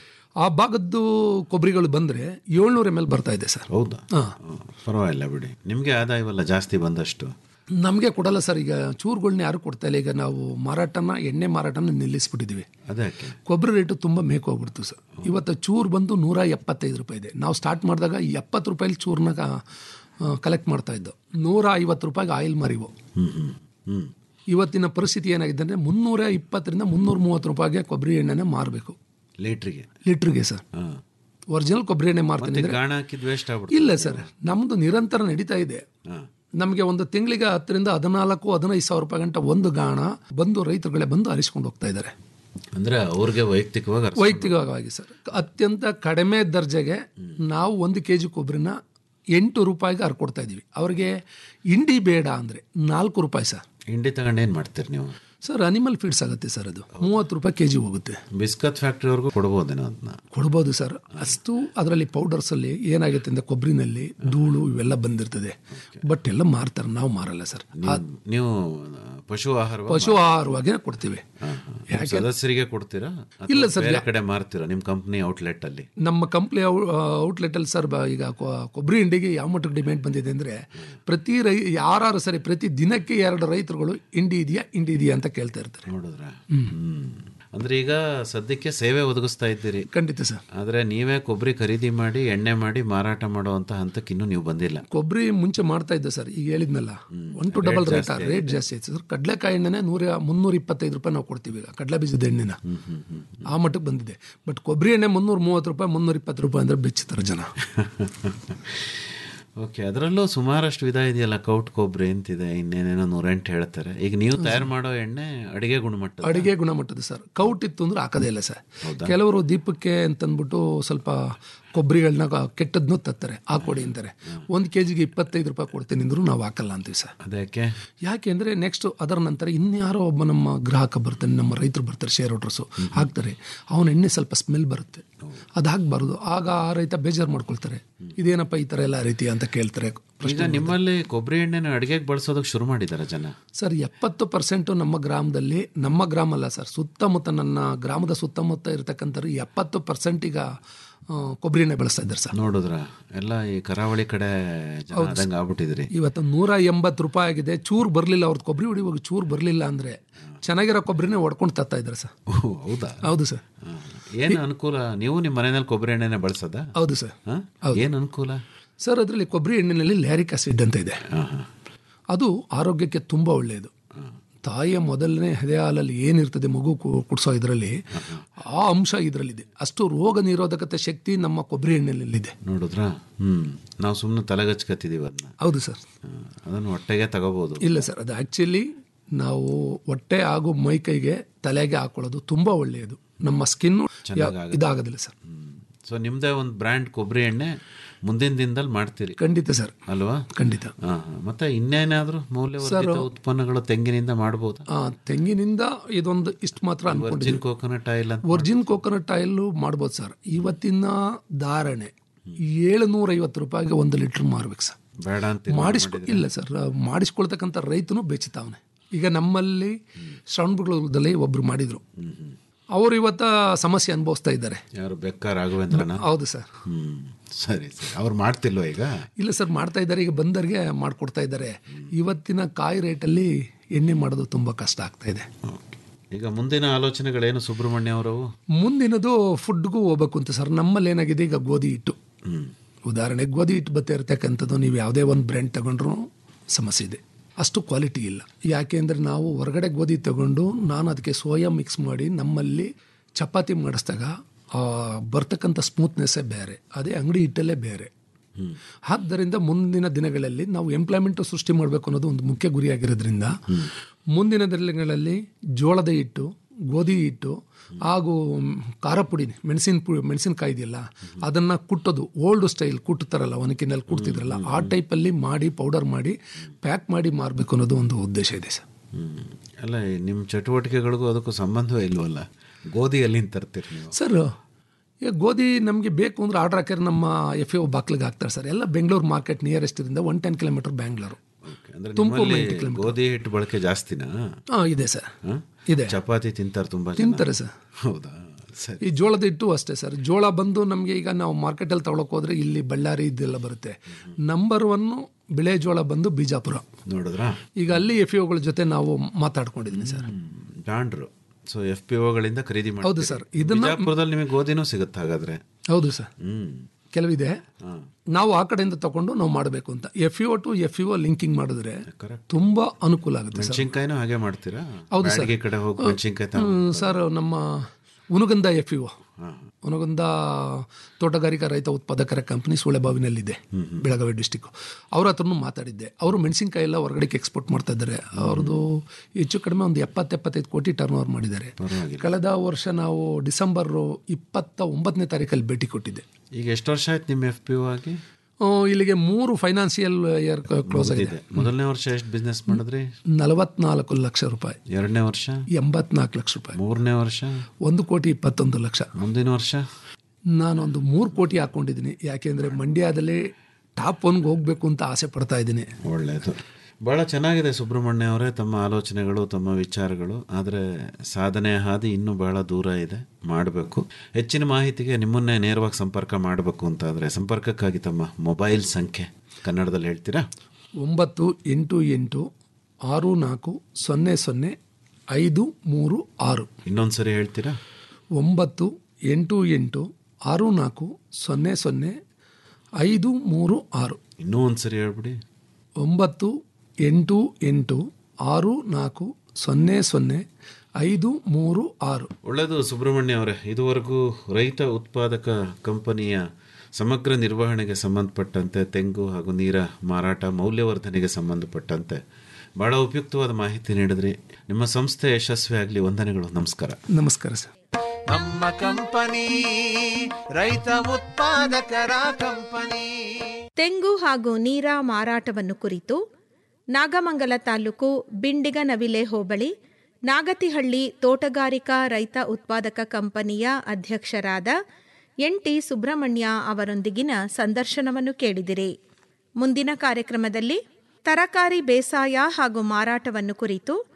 ಆ ಭಾಗದ್ದು ಕೊಬ್ಬರಿಗಳು ಬಂದರೆ ಏಳ್ನೂರ ಎಮ್ ಎಲ್ ಬರ್ತಾ ಇದೆ ಸರ್ ಹೌದಾ ಹಾಂ ಹ್ಮ್. ಪರವಾಗಿಲ್ಲ ಬಿಡಿ ನಿಮಗೆ ಆದಾಯವಲ್ಲ ಜಾಸ್ತಿ ಬಂದಷ್ಟು ನಮಗೆ ಕೊಡಲ್ಲ ಸರ್ ಈಗ ಚೂರುಗಳ್ನ ಯಾರು ಕೊಡ್ತಾ ಇಲ್ಲ ಈಗ ನಾವು ಮಾರಾಟನ ಎಣ್ಣೆ ಮಾರಾಟನ ನಿಲ್ಲಿಸ್ಬಿಟ್ಟಿದ್ದೀವಿ ಅದಕ್ಕೆ ಕೊಬ್ಬರಿ ರೇಟು ತುಂಬ ಮೇಕೋಗ್ಬಿಡ್ತು ಸರ್ ಇವತ್ತು ಚೂರು ಬಂದು ನೂರ ಎಪ್ಪತ್ತೈದು ರೂಪಾಯಿ ಇದೆ ನಾವು ಸ್ಟಾರ್ಟ್ ಮಾಡಿದಾಗ ಎಪ್ಪತ್ತು ರೂಪಾಯಿಲಿ ಚೂರ್ನ ಕಲೆಕ್ಟ್ ಮಾಡ್ತಾ ಇದ್ದೋ ನೂರ ಐವತ್ತು ರೂಪಾಯಿಗೆ ಆಯಿಲ್ ಮರಿವು ಹ್ಮ್ ಹ್ಮ್ ಹ್ಮ್ ಇವತ್ತಿನ ಪರಿಸ್ಥಿತಿ ಏನಾಗಿದೆ ಅಂದರೆ ಮುನ್ನೂರ ಇಪ್ಪತ್ತರಿಂದ ಮುನ್ನೂರ ಮೂವತ್ತು ರೂಪಾಯಿಗೆ ಕೊಬ್ಬರಿ ಎಣ್ಣೆನ ಮಾರಬೇಕು ಲೀಟ್ರಿಗೆ ಲೀಟ್ರಿಗೆ ಸರ್ ಹಾಂ ಒರಿಜಿನಲ್ ಕೊಬ್ಬರಿ ಎಣ್ಣೆ ಮಾರ್ತೀನಿ ಮತ್ತೆ ಅಂದರೆ ಗಾಣ ಹಾಕಿದ್ ವೇಸ್ಟ್ ಆಗ್ಬಿಡುತ್ತೆ ಇಲ್ಲ ಸರ್ ನಮ್ಮದು ನಿರಂತರ ನಡೀತಾ ಇದೆ ಹಾಂ ನಮಗೆ ಒಂದು ತಿಂಗಳಿಗೆ ಹತ್ತರಿಂದ ಹದಿನಾಲ್ಕು ಹದಿನೈದು ಸಾವಿರ ರೂಪಾಯಿ ಗಂಟ ಒಂದು ಗಾಣ ಬಂದು ರೈತರುಗಳೇ ಬಂದು ಹರಿಸ್ಕೊಂಡು ಹೋಗ್ತಾ ಇದ್ದಾರೆ ಅಂದ್ರೆ ಅವ್ರಿಗೆ ವೈಯಕ್ತಿಕವಾಗಿ ಅರ್ಥ- ವೈಯಕ್ತಿಕವಾಗಿ ಸರ್ ಅತ್ಯಂತ ಕಡಿಮೆ ದರ್ಜೆಗೆ ನಾವು ಒಂದು ಕೆ ಜಿ ಕೊಬ್ಬರಿನ ಎಂಟು ರೂಪಾಯಿಗೆ ಹರ್ಕೊಡ್ತಾ ಇದ್ದೀವಿ ಅವ್ರಿಗೆ ಇಂಡಿ ಬೇಡ ಅಂದರೆ ನಾಲ್ಕು ರೂಪಾಯಿ ಸರ್ ಹಿಂಡಿ ತಗೊಂಡು ಏನು ಮಾಡ್ತೀರಿ ನೀವು ಸರ್ ಅನಿಮಲ್ ಫೀಡ್ಸ್ ಆಗುತ್ತೆ ಸರ್ ಅದು ಮೂವತ್ತು ರೂಪಾಯಿ ಕೆ ಜಿ ಹೋಗುತ್ತೆ ಬಿಸ್ಕತ್ ಫ್ಯಾಕ್ಟ್ರಿವರೆಗೂ ಕೊಡ್ಬೋದೇನೋ ಅದನ್ನ ಕೊಡ್ಬೋದು ಸರ್ ಅಷ್ಟು ಅದರಲ್ಲಿ ಪೌಡರ್ಸಲ್ಲಿ ಏನಾಗುತ್ತೆ ಅಂದರೆ ಕೊಬ್ಬರಿನಲ್ಲಿ ಧೂಳು ಇವೆಲ್ಲ ಬಂದಿರ್ತದೆ ಬಟ್ ಎಲ್ಲ ಮಾರ್ತಾರೆ ನಾವು ಮಾರಲ್ಲ ಸರ್ ಆ ನೀವು ಪಶು ಆಹಾರ ಪಶು ಆಹಾರವಾಗಿ ಕೊಡ್ತೀವಿ ಸದಸ್ಯರಿಗೆ ಕೊಡ್ತೀರಾ ಅಥವಾ ಇಲ್ಲ ಸರ್, ಬೇರೆ ಕಡೆ ಮಾರ್ತೀರಾ ನಿಮ್ಮ ಕಂಪ್ನಿ ಔಟ್ಲೆಟ್ ಅಲ್ಲಿ ನಮ್ಮ ಕಂಪ್ನಿ ಔಟ್ಲೆಟಲ್ಲಿ ಸರ್ ಬ- ಈಗ ಕೊ- ಕೊಬ್ಬರಿ ಹಿಂಡಿಗೆ ಯಾವ ಮಟ್ಟಕ್ಕೆ ಡಿಮ್ಯಾಂಡ್ ಬಂದಿದೆ ಅಂದರೆ ಪ್ರತಿ ರೈ ಯಾರು ಸರಿ ಪ್ರತಿ ದಿನಕ್ಕೆ ಎರಡು ರೈತರುಗಳು ಇಂಡಿ ಇದೆಯಾ ಇಂಡಿ ಇದೆಯಾ ಅಂತ ಕೇಳ್ತಾ ಇರ್ತಾರೆ ನೋಡಿದ್ರ ಹ್ಮ್ ಅಂದ್ರೆ ಈಗ ಸದ್ಯಕ್ಕೆ ಸೇವೆ ಒದಗಿಸ್ತಾ ಇದ್ದೀರಿ ಖಂಡಿತ ಸರ್ ಆದ್ರೆ ನೀವೇ ಕೊಬ್ಬರಿ ಖರೀದಿ ಮಾಡಿ ಎಣ್ಣೆ ಮಾಡಿ ಮಾರಾಟ ಮಾಡುವಂತ ಹಂತಕ್ಕೆ ಇನ್ನೂ ನೀವು ಬಂದಿಲ್ಲ ಕೊಬ್ಬರಿ ಮುಂಚೆ ಮಾಡ್ತಾ ಇದ್ದೆ ಸರ್ ಈಗ ಹೇಳಿದ್ನಲ್ಲ one to double rate rate ಜಾಸ್ತಿ ಆಯ್ತು ಸರ್ ಕಡಲೆಕಾಯಿ ಎಣ್ಣೆನೆ ನೂರ ಮುನ್ನೂರ ಇಪ್ಪತ್ತೈದು ರೂಪಾಯಿ ನಾವು ಕೊಡ್ತೀವಿ ಈಗ ಕಡಲೆ ಬೀಜದ ಎಣ್ಣೆನ ಆ ಮಟ್ಟಕ್ಕೆ ಬಂದಿದೆ ಬಟ್ ಕೊಬ್ಬರಿ ಎಣ್ಣೆ ಮುನ್ನೂರ ಮೂವತ್ತು ರೂಪಾಯಿ ಮುನ್ನೂರ ಇಪ್ಪತ್ತು ರೂಪಾಯಿ ಅಂದ್ರೆ ಬೆಚ್ಚುತ್ತಾರೆ ಜನ ಓಕೆ ಅದರಲ್ಲೂ ಸುಮಾರಷ್ಟು ವಿಧ ಇದೆಯಲ್ಲ ಕೌಟ್ ಕೊಬ್ಬರಿ ಅಂತಿದೆ ಇನ್ನೇನೇನೋ ನೂರೆಂಟು ಹೇಳ್ತಾರೆ ಈಗ ನೀವು ತಯಾರು ಮಾಡೋ ಎಣ್ಣೆ ಅಡಿಗೆ ಗುಣಮಟ್ಟ ಅಡಿಗೆ ಗುಣಮಟ್ಟದ ಸರ್ ಕೌಟ್ ಇತ್ತು ಅಂದ್ರೆ ಹಾಕೋದೇ ಇಲ್ಲ ಸರ್ ಕೆಲವರು ದೀಪಕ್ಕೆ ಅಂತಂದ್ಬಿಟ್ಟು ಸ್ವಲ್ಪ ಕೊಬ್ಬರಿಗಳನ್ನ ಕೆಟ್ಟದ್ನು ತತ್ತಾರೆ ಹಾಕೊಡಿ ಅಂತಾರೆ ಒಂದು ಕೆ ಜಿಗೆ ಇಪ್ಪತ್ತೈದು ರೂಪಾಯಿ ಕೊಡ್ತೀನಿ ಅಂದ್ರು ನಾವು ಹಾಕಲ್ಲ ಅಂತೀವಿ ಸರ್ ಅದಕ್ಕೆ ಯಾಕೆ ಅಂದರೆ ನೆಕ್ಸ್ಟ್ ಅದರ ನಂತರ ಇನ್ಯಾರೋ ಒಬ್ಬ ನಮ್ಮ ಗ್ರಾಹಕ ಬರ್ತಾನೆ ನಮ್ಮ ರೈತರು ಬರ್ತಾರೆ ಶೇರ್ ಹೋಲ್ಡರ್ಸು ಹಾಕ್ತಾರೆ ಅವನ ಎಣ್ಣೆ ಸ್ವಲ್ಪ ಸ್ಮೆಲ್ ಬರುತ್ತೆ ಅದು ಹಾಕ್ಬಾರ್ದು ಆಗ ಆ ರೈತ ಬೇಜಾರು ಮಾಡ್ಕೊಳ್ತಾರೆ ಇದೇನಪ್ಪ ಈ ಥರ ಎಲ್ಲ ರೀತಿ ಅಂತ ಕೇಳ್ತಾರೆ ಈಗ ನಿಮ್ಮಲ್ಲಿ ಕೊಬ್ಬರಿ ಎಣ್ಣೆನ ಅಡಿಗೆಗೆ ಬಳಸೋದಕ್ಕೆ ಶುರು ಮಾಡಿದ್ದಾರೆ ಜನ ಸರ್ ಎಪ್ಪತ್ತು ಪರ್ಸೆಂಟು ನಮ್ಮ ಗ್ರಾಮದಲ್ಲಿ ನಮ್ಮ ಗ್ರಾಮ ಅಲ್ಲ ಸರ್ ಸುತ್ತಮುತ್ತ ನನ್ನ ಗ್ರಾಮದ ಸುತ್ತಮುತ್ತ ಇರತಕ್ಕಂಥವ್ರು ಎಪ್ಪತ್ತು ಪರ್ಸೆಂಟ್ ಈಗ ಆ, ಕೊಬ್ಬರಿ ಎಣ್ಣೆ ಬೆಳೆಸ್ತಾ ಇದ್ದಾರೆ ಸರ್ ನೋಡಿದ್ರ ಎಲ್ಲ ಈ ಕರಾವಳಿ ಕಡೆ ಜನ ಆದಂಗೆ ಆಗ್ಬಿಟ್ಟಿದ್ರಿ ಇವತ್ತು ನೂರ ಎಂಬತ್ತು ರೂಪಾಯಿ ಆಗಿದೆ ಚೂರು ಬರಲಿಲ್ಲ ಅವ್ರದ್ದು ಕೊಬ್ಬರಿ ಹೊಡಿವಾಗ ಚೂರು ಬರಲಿಲ್ಲ ಅಂದರೆ ಚೆನ್ನಾಗಿರೋ ಕೊಬ್ಬರಿನೇ ಹೊಡ್ಕೊಂಡು ತತ್ತಾ ಇದ್ದಾರೆ ಸರ್ ಓಹ್, ಹೌದಾ ಹೌದು ಸರ್ ಹಾ. ಏನ್ ಅನುಕೂಲ ನೀವು ನಿಮ್ಮ ಮನೆಯಲ್ಲಿ ಕೊಬ್ಬರಿ ಎಣ್ಣೆನೆ ಬಳಸದ ಹೌದು ಸರ್ ಏನ್ ಅನುಕೂಲ ಸರ್ ಅದರಲ್ಲಿ ಕೊಬ್ಬರಿ ಎಣ್ಣೆಯಲ್ಲಿ ಲ್ಯಾರಿಕ್ ಆಸಿಡ್ ಅಂತ ಇದೆ ಅದು ಆರೋಗ್ಯಕ್ಕೆ ತುಂಬ ಒಳ್ಳೆಯದು ತಾಯಿಯ ಮೊದಲನೇ ಹೃದಯ ಹಾಲಲ್ಲಿ ಏನಿರ್ತದೆ ಮಗು ಕು- ಕುಡಿಸೋ ಇದರಲ್ಲಿ ಆ ಅಂಶ ಇದರಲ್ಲಿದೆ ಅಷ್ಟು ರೋಗ ನಿರೋಧಕತೆ ಶಕ್ತಿ ನಮ್ಮ ಕೊಬ್ಬರಿ ಎಣ್ಣೆಯಲ್ಲಿದೆ ನೋಡಿದ್ರಾ ಹ್ಮ್ ನಾವು ಸುಮ್ಮನೆ ತಲೆಗಚ್ಕತ್ತಿದೀವಿ ಅದನ್ನ ಹೌದು ಸರ್ ಅದನ್ನು ಹೊಟ್ಟೆಗೆ ತಗೋಬಹುದು ಇಲ್ಲ ಸರ್ ಅದು ಆ್ಯಕ್ಚುಲಿ ನಾವು ಹೊಟ್ಟೆ ಹಾಗೂ ಮೈ ಕೈಗೆ ತಲೆಗೆ ಹಾಕೊಳ್ಳೋದು ತುಂಬ ಒಳ್ಳೆಯದು ನಮ್ಮ ಸ್ಕಿನ್ನು ಇದಾಗೋದಿಲ್ಲ ಸರ್ ಸೊ ನಿಮ್ದೇ ಒಂದು ಬ್ರ್ಯಾಂಡ್ ಕೊಬ್ಬರಿ ಎಣ್ಣೆ ಮುಂದಿನ ದಿನದಲ್ಲಿ ಮಾಡ್ತೀರಿ ಖಂಡಿತ ಸರ್ ಅಲ್ವಾ ಖಂಡಿತ ಹಾ, ಹಾ. ಮತ್ತೆ ಇನ್ನೇನಾದ್ರೂ ಮೌಲ್ಯವರ್ಧಿತ ಉತ್ಪನ್ನಗಳು ತೆಂಗಿನಿಂದ ಮಾಡಬಹುದಾ ಆ, ತೆಂಗಿನಿಂದ ಇದೊಂದು ಇಷ್ಟು ಮಾತ್ರ ಅನ್ಕೊಂಡಿದ್ದೀನಿ ವರ್ಜಿನ್ ಕೋಕೋನಟ್ ಆಯಿಲ್ ಅಂತ ಒರಿಜಿನ್ ಕೋಕೋನಟ್ ಆಯಿಲ್ ಮಾಡ್ಬೋದು ಸರ್ ಇವತ್ತಿನ ಧಾರಣೆ ಏಳುನೂರ ಐವತ್ತು ರೂಪಾಯಿಗೆ ಒಂದು ಲೀಟ್ರ್ ಮಾರ್ಬೇಕು ಸರ್ ಬೇಡ ಅಂತ ಮಾಡಿಸ್ಕೊ ಇಲ್ಲ ಸರ್ ಮಾಡಿಸ್ಕೊಳ್ತಕ್ಕಂಥ ರೈತನು ಬೆಚ್ಚತಾವನೆ ಈಗ ನಮ್ಮಲ್ಲಿ ಶ್ರವಣಬೆಳಗೊಳದಲ್ಲಿ ಒಬ್ರು ಮಾಡಿದ್ರು ಅವರು ಇವತ್ತ ಸಮಸ್ಯೆ ಅನುಭವಿಸ್ತಾ ಇದ್ದಾರೆ ಯಾರು ಬೆಕ್ಕ ರಾಘವೇಂದ್ರನ ಹೌದು ಸರ್ ಹ್ಮ್ ಸರಿ ಸರಿ ಅವ್ರು ಮಾಡ್ತಿಲ್ವ ಈಗ ಇಲ್ಲ ಸರ್ ಮಾಡ್ತಾ ಇದ್ದಾರೆ ಈಗ ಬಂದವ್ರಿಗೆ ಮಾಡಿಕೊಡ್ತಾ ಇದ್ದಾರೆ ಇವತ್ತಿನ ಕಾಯಿ ರೇಟಲ್ಲಿ ಎಣ್ಣೆ ಮಾಡೋದು ತುಂಬ ಕಷ್ಟ ಆಗ್ತಾ ಇದೆ Okay. ಈಗ ಮುಂದಿನ ಆಲೋಚನೆಗಳೇನು ಸುಬ್ರಹ್ಮಣ್ಯ ಅವರವು ಮುಂದಿನದು ಫುಡ್ಗೂ ಹೋಗ್ಬೇಕು ಅಂತ ಸರ್ ನಮ್ಮಲ್ಲಿ ಏನಾಗಿದೆ ಈಗ ಗೋಧಿ ಹಿಟ್ಟು ಹ್ಮ್ ಉದಾಹರಣೆಗೆ ಗೋಧಿ ಹಿಟ್ಟು ಬತ್ತೆ ಇರ್ತಕ್ಕಂಥದ್ದು ನೀವು ಯಾವುದೇ ಒಂದು ಬ್ರ್ಯಾಂಡ್ ತಗೊಂಡ್ರೂ ಸಮಸ್ಯೆ ಇದೆ ಅಷ್ಟು ಕ್ವಾಲಿಟಿ ಇಲ್ಲ ಯಾಕೆ ಅಂದರೆ ನಾವು ಹೊರಗಡೆ ಗೋಧಿ ತಗೊಂಡು ನಾನು ಅದಕ್ಕೆ ಸೋಯಾ ಮಿಕ್ಸ್ ಮಾಡಿ ನಮ್ಮಲ್ಲಿ ಚಪಾತಿ ಮಾಡಿಸಿದಾಗ ಆ ಬರ್ತಕ್ಕಂಥ ಸ್ಮೂತ್ನೆಸ್ಸೇ ಬೇರೆ ಅದೇ ಅಂಗಡಿ ಹಿಟ್ಟಲ್ಲೇ ಬೇರೆ ಆದ್ದರಿಂದ ಮುಂದಿನ ದಿನಗಳಲ್ಲಿ ನಾವು ಎಂಪ್ಲಾಯ್ಮೆಂಟ್ ಸೃಷ್ಟಿ ಮಾಡಬೇಕು ಅನ್ನೋದು ಒಂದು ಮುಖ್ಯ ಗುರಿಯಾಗಿರೋದ್ರಿಂದ ಮುಂದಿನ ದಿನಗಳಲ್ಲಿ ಜೋಳದ ಹಿಟ್ಟು ಗೋಧಿ ಹಿಟ್ಟು ಹಾಗೂ ಖಾರ ಪುಡಿ ಮೆಣಸಿನ ಪುಡಿ ಮೆಣಸಿನಕಾಯಿ ಇದೆಯಲ್ಲ ಅದನ್ನು ಕುಟ್ಟೋದು ಓಲ್ಡ್ ಸ್ಟೈಲ್ ಕುಟ್ಟುತ್ತಾರಲ್ಲ ಒನಕಿನಲ್ಲಿ ಕುಟ್ತಿದ್ರಲ್ಲ ಆ ಟೈಪಲ್ಲಿ ಮಾಡಿ ಪೌಡರ್ ಮಾಡಿ ಪ್ಯಾಕ್ ಮಾಡಿ ಮಾರಬೇಕು ಅನ್ನೋದು ಒಂದು ಉದ್ದೇಶ ಇದೆ ಸರ್ ಹ್ಮ್ ಅಲ್ಲ ಈ ನಿಮ್ಮ ಚಟುವಟಿಕೆಗಳಿಗೂ ಅದಕ್ಕೂ ಸಂಬಂಧವೇ ಇಲ್ವಲ್ಲ ಗೋಧಿ ಎಲ್ಲಿಂದ ತರ್ತೀರಿ ನೀವು ಸರ್ ಈಗ ಗೋಧಿ ನಮಗೆ ಬೇಕು ಅಂದ್ರೆ ಆರ್ಡರ್ ಹಾಕಿದ್ರೆ ನಮ್ಮ ಎಫ್ ಎ ಬಾಕ್ಲಿಗೆ ಹಾಕ್ತಾರೆ ಸರ್ ಎಲ್ಲ ಬೆಂಗಳೂರು ಮಾರ್ಕೆಟ್ ನಿಯರೆಸ್ಟ್ ಇರಿಂದ one ten kilometre Bangalore Okay. ಅಂದ್ರೆ ತುಮಕೂರು ನಿಮ್ಮಲ್ಲಿ 90 kilometer. ಗೋಧಿ ಹಿಟ್ಟು ಬಳಕೆ ಜಾಸ್ತಿನಾ ಹಾಂ ಇದೆ ಸರ್ ಹ? ಇದೆ ಚಪಾತಿ ತಿಂತಾರೆ ತುಂಬಾ ಜನ ತಿಂತಾರೆ ಸರ್ ಹೌದಾ ಸರಿ ಈ ಜೋಳದ ಹಿಟ್ಟು ಅಷ್ಟೇ ಸರ್ ಜೋಳ ಬಂದು ನಮಗೆ ಈಗ ನಾವು ಮಾರ್ಕೆಟಲ್ಲಿ ತಗೊಳಕ್ ಹೋದ್ರೆ ಇಲ್ಲಿ ಬಳ್ಳಾರಿ ಇದೆಲ್ಲ ಬರುತ್ತೆ ನಂಬರ್ ಒನ್ನು ಬಿಳೆ ಜೋಳ ಬಂದು ಬಿಜಾಪುರ ನೋಡಿದ್ರಾ ಈಗ ಅಲ್ಲಿ ಎಫ್ ಗಳ ಜೊತೆ ನಾವು ಮಾತಾಡ್ಕೊಂಡಿದ್ದೀನಿ ಸರ್ ಜಾಂಡ್ರು ಸೊ ಎಫ್ ಪಿ ಒಗಳಿಂದ ಖರೀದಿ ಮಾಡಿ ಹೌದು ಸರ್ ಇದನ್ನ ಬಿಜಾಪುರದಲ್ಲಿ ನಿಮಗೆ ಗೋಧಿನೂ ಸಿಗುತ್ತೆ ಹಾಗಾದ್ರೆ ಹೌದು ಸರ್ ಹ್ಮ್ ಕೆಲವಿದೆ ಹಾ ನಾವು ಆ ಕಡೆಯಿಂದ ತಗೊಂಡು ನಾವು ಮಾಡಬೇಕು ಅಂತ F U to F U linking ಮಾಡಿದ್ರೆ ಕರೆಕ್ಟ್ ತುಂಬಾ ಅನುಕೂಲ ಆಗುತ್ತೆ ಸರ್ ಮೆಣಸಿನ್ಕಾಯಿನೂ ಹಾಗೆ ಮಾಡ್ತೀರಾ ಹೌದು ಸರ್. ಬ್ಯಾಡಗಿ ಕಡೆ ಹೋಗಿ ಮೆಣಸಿನ್ಕಾಯಿ ತಗೊಂಡು ಹ್ಮ್, ಸರ್ ನಮ್ಮ ಉನಗಂಧ ಎಫ್ ಯು ಹಾ ಉನಗಂಧ ತೋಟಗಾರಿಕಾ ರೈತ ಉತ್ಪಾದಕರ ಕಂಪನಿ ಸುಳೆಬಾವಿನಲ್ಲಿದೆ ಬೆಳಗಾವಿ ಡಿಸ್ಟಿಕ್ ಅವ್ರ ಹತ್ರನೂ ಮಾತಾಡಿದ್ದೆ ಅವರು ಮೆಣಸಿನ್ಕಾಯಿ ಎಲ್ಲ ಹೊರಗಡೆಗೆ ಎಕ್ಸ್ಪೋರ್ಟ್ ಮಾಡ್ತಾ ಇದ್ದಾರೆ ಅವ್ರದ್ದು ಹೆಚ್ಚು ಕಡಿಮೆ ಒಂದು ಎಪ್ಪತ್ತು ಎಪ್ಪತ್ತೈದು ಕೋಟಿ ಟರ್ನ್ ಓವರ್ ಮಾಡಿದ್ದಾರೆ ಪರವಾಗಿಲ್ಲ ಕಳೆದ ವರ್ಷ ನಾವು ಡಿಸೆಂಬರ್ ಇಪ್ಪತ್ತ ಒಂಬತ್ತನೇ ತಾರೀಕಲ್ಲಿ ಭೇಟಿ ಕೊಟ್ಟಿದ್ದೆ ಈಗ ಎಷ್ಟು ವರ್ಷ ಆಯ್ತು ನಿಮ್ಮ ಎಫ್ ಪಿ ಒ ಆಗಿ ಆ, ಇಲ್ಲಿಗೆ ಮೂರು ಫೈನಾನ್ಷಿಯಲ್ ಇಯರ್ ಕ್ಲೋಸ್ ಆಗಿದೆ ಇದೆ ಮೊದಲನೇ ವರ್ಷ ಎಷ್ಟು ಬಿಸ್ನೆಸ್ ಮಾಡಿದ್ರಿ ನಲವತ್ನಾಲ್ಕು ಲಕ್ಷ ರೂಪಾಯಿ ಎರಡನೇ ವರ್ಷ ಎಂಬತ್ನಾಲ್ಕು ಲಕ್ಷ ರೂಪಾಯಿ ಮೂರನೇ ವರ್ಷ ಒಂದು ಕೋಟಿ ಇಪ್ಪತ್ತೊಂದು ಲಕ್ಷ ಮುಂದಿನ ವರ್ಷ ನಾನೊಂದು ಮೂರು ಕೋಟಿ ಹಾಕ್ಕೊಂಡಿದ್ದೀನಿ ಯಾಕೆಂದರೆ ಮಂಡ್ಯದಲ್ಲಿ ಟಾಪ್ ಒನ್ಗೆ ಹೋಗಬೇಕು ಅಂತ ಆಸೆ ಪಡ್ತಾ ಇದ್ದೀನಿ ಒಳ್ಳೆಯದು ಭಾಳ ಚೆನ್ನಾಗಿದೆ ಸುಬ್ರಹ್ಮಣ್ಯ ಅವರೇ ತಮ್ಮ ಆಲೋಚನೆಗಳು ತಮ್ಮ ವಿಚಾರಗಳು ಆದರೆ ಸಾಧನೆ ಹಾದಿ ಇನ್ನೂ ಬಹಳ ದೂರ ಇದೆ ಮಾಡಬೇಕು ಹೆಚ್ಚಿನ ಮಾಹಿತಿಗೆ ನಿಮ್ಮನ್ನೇ ನೇರವಾಗಿ ಸಂಪರ್ಕ ಮಾಡಬೇಕು ಅಂತಾದರೆ ಸಂಪರ್ಕಕ್ಕಾಗಿ ತಮ್ಮ ಮೊಬೈಲ್ ಸಂಖ್ಯೆ ಕನ್ನಡದಲ್ಲಿ ಹೇಳ್ತೀರಾ ಒಂಬತ್ತು ಎಂಟು ಎಂಟು ಆರು ನಾಲ್ಕು ಸೊನ್ನೆ ಸೊನ್ನೆ ಐದು ಮೂರು ಆರು ಇನ್ನೊಂದು ಸರಿ ಹೇಳ್ತೀರಾ ಒಂಬತ್ತು ಎಂಟು ಎಂಟು ಆರು ನಾಲ್ಕು ಸೊನ್ನೆ ಸೊನ್ನೆ ಐದು ಮೂರು ಆರು ಇನ್ನೂ ಒಂದು ಸರಿ ಹೇಳ್ಬಿಡಿ ಒಂಬತ್ತು ಎಂಟು ಎಂಟು ಆರು ನಾಲ್ಕು ಸೊನ್ನೆ ಸೊನ್ನೆ ಐದು ಮೂರು ಆರು ಒಳ್ಳೆಯದು ಸುಬ್ರಹ್ಮಣ್ಯ ಅವರೇ ಇದುವರೆಗೂ ರೈತ ಉತ್ಪಾದಕ ಕಂಪನಿಯ ಸಮಗ್ರ ನಿರ್ವಹಣೆಗೆ ಸಂಬಂಧಪಟ್ಟಂತೆ ತೆಂಗು ಹಾಗೂ ನೀರ ಮಾರಾಟ ಮೌಲ್ಯವರ್ಧನೆಗೆ ಸಂಬಂಧಪಟ್ಟಂತೆ ಬಹಳ ಉಪಯುಕ್ತವಾದ ಮಾಹಿತಿ ನೀಡಿದ್ರಿ ನಿಮ್ಮ ಸಂಸ್ಥೆ ಯಶಸ್ವಿ ಆಗಲಿ ವಂದನೆಗಳು ನಮಸ್ಕಾರ ನಮಸ್ಕಾರ ಸರ್ ನಮ್ಮ ಕಂಪನಿ ರೈತ ಉತ್ಪಾದಕರ ಕಂಪನಿ ತೆಂಗು ಹಾಗೂ ನೀರ ಮಾರಾಟವನ್ನು ಕುರಿತು ನಾಗಮಂಗಲ ತಾಲೂಕು ಬಿಂಡಿಗನವಿಲೆ ಹೋಬಳಿ ನಾಗತಿಹಳ್ಳಿ ತೋಟಗಾರಿಕಾ ರೈತ ಉತ್ಪಾದಕ ಕಂಪನಿಯ ಅಧ್ಯಕ್ಷರಾದ ಎನ್ ಟಿ ಸುಬ್ರಹ್ಮಣ್ಯ ಅವರೊಂದಿಗಿನ ಸಂದರ್ಶನವನ್ನು ಕೇಳಿದಿರಿ ಮುಂದಿನ ಕಾರ್ಯಕ್ರಮದಲ್ಲಿ ತರಕಾರಿ ಬೇಸಾಯ ಹಾಗೂ ಮಾರಾಟವನ್ನು ಕುರಿತು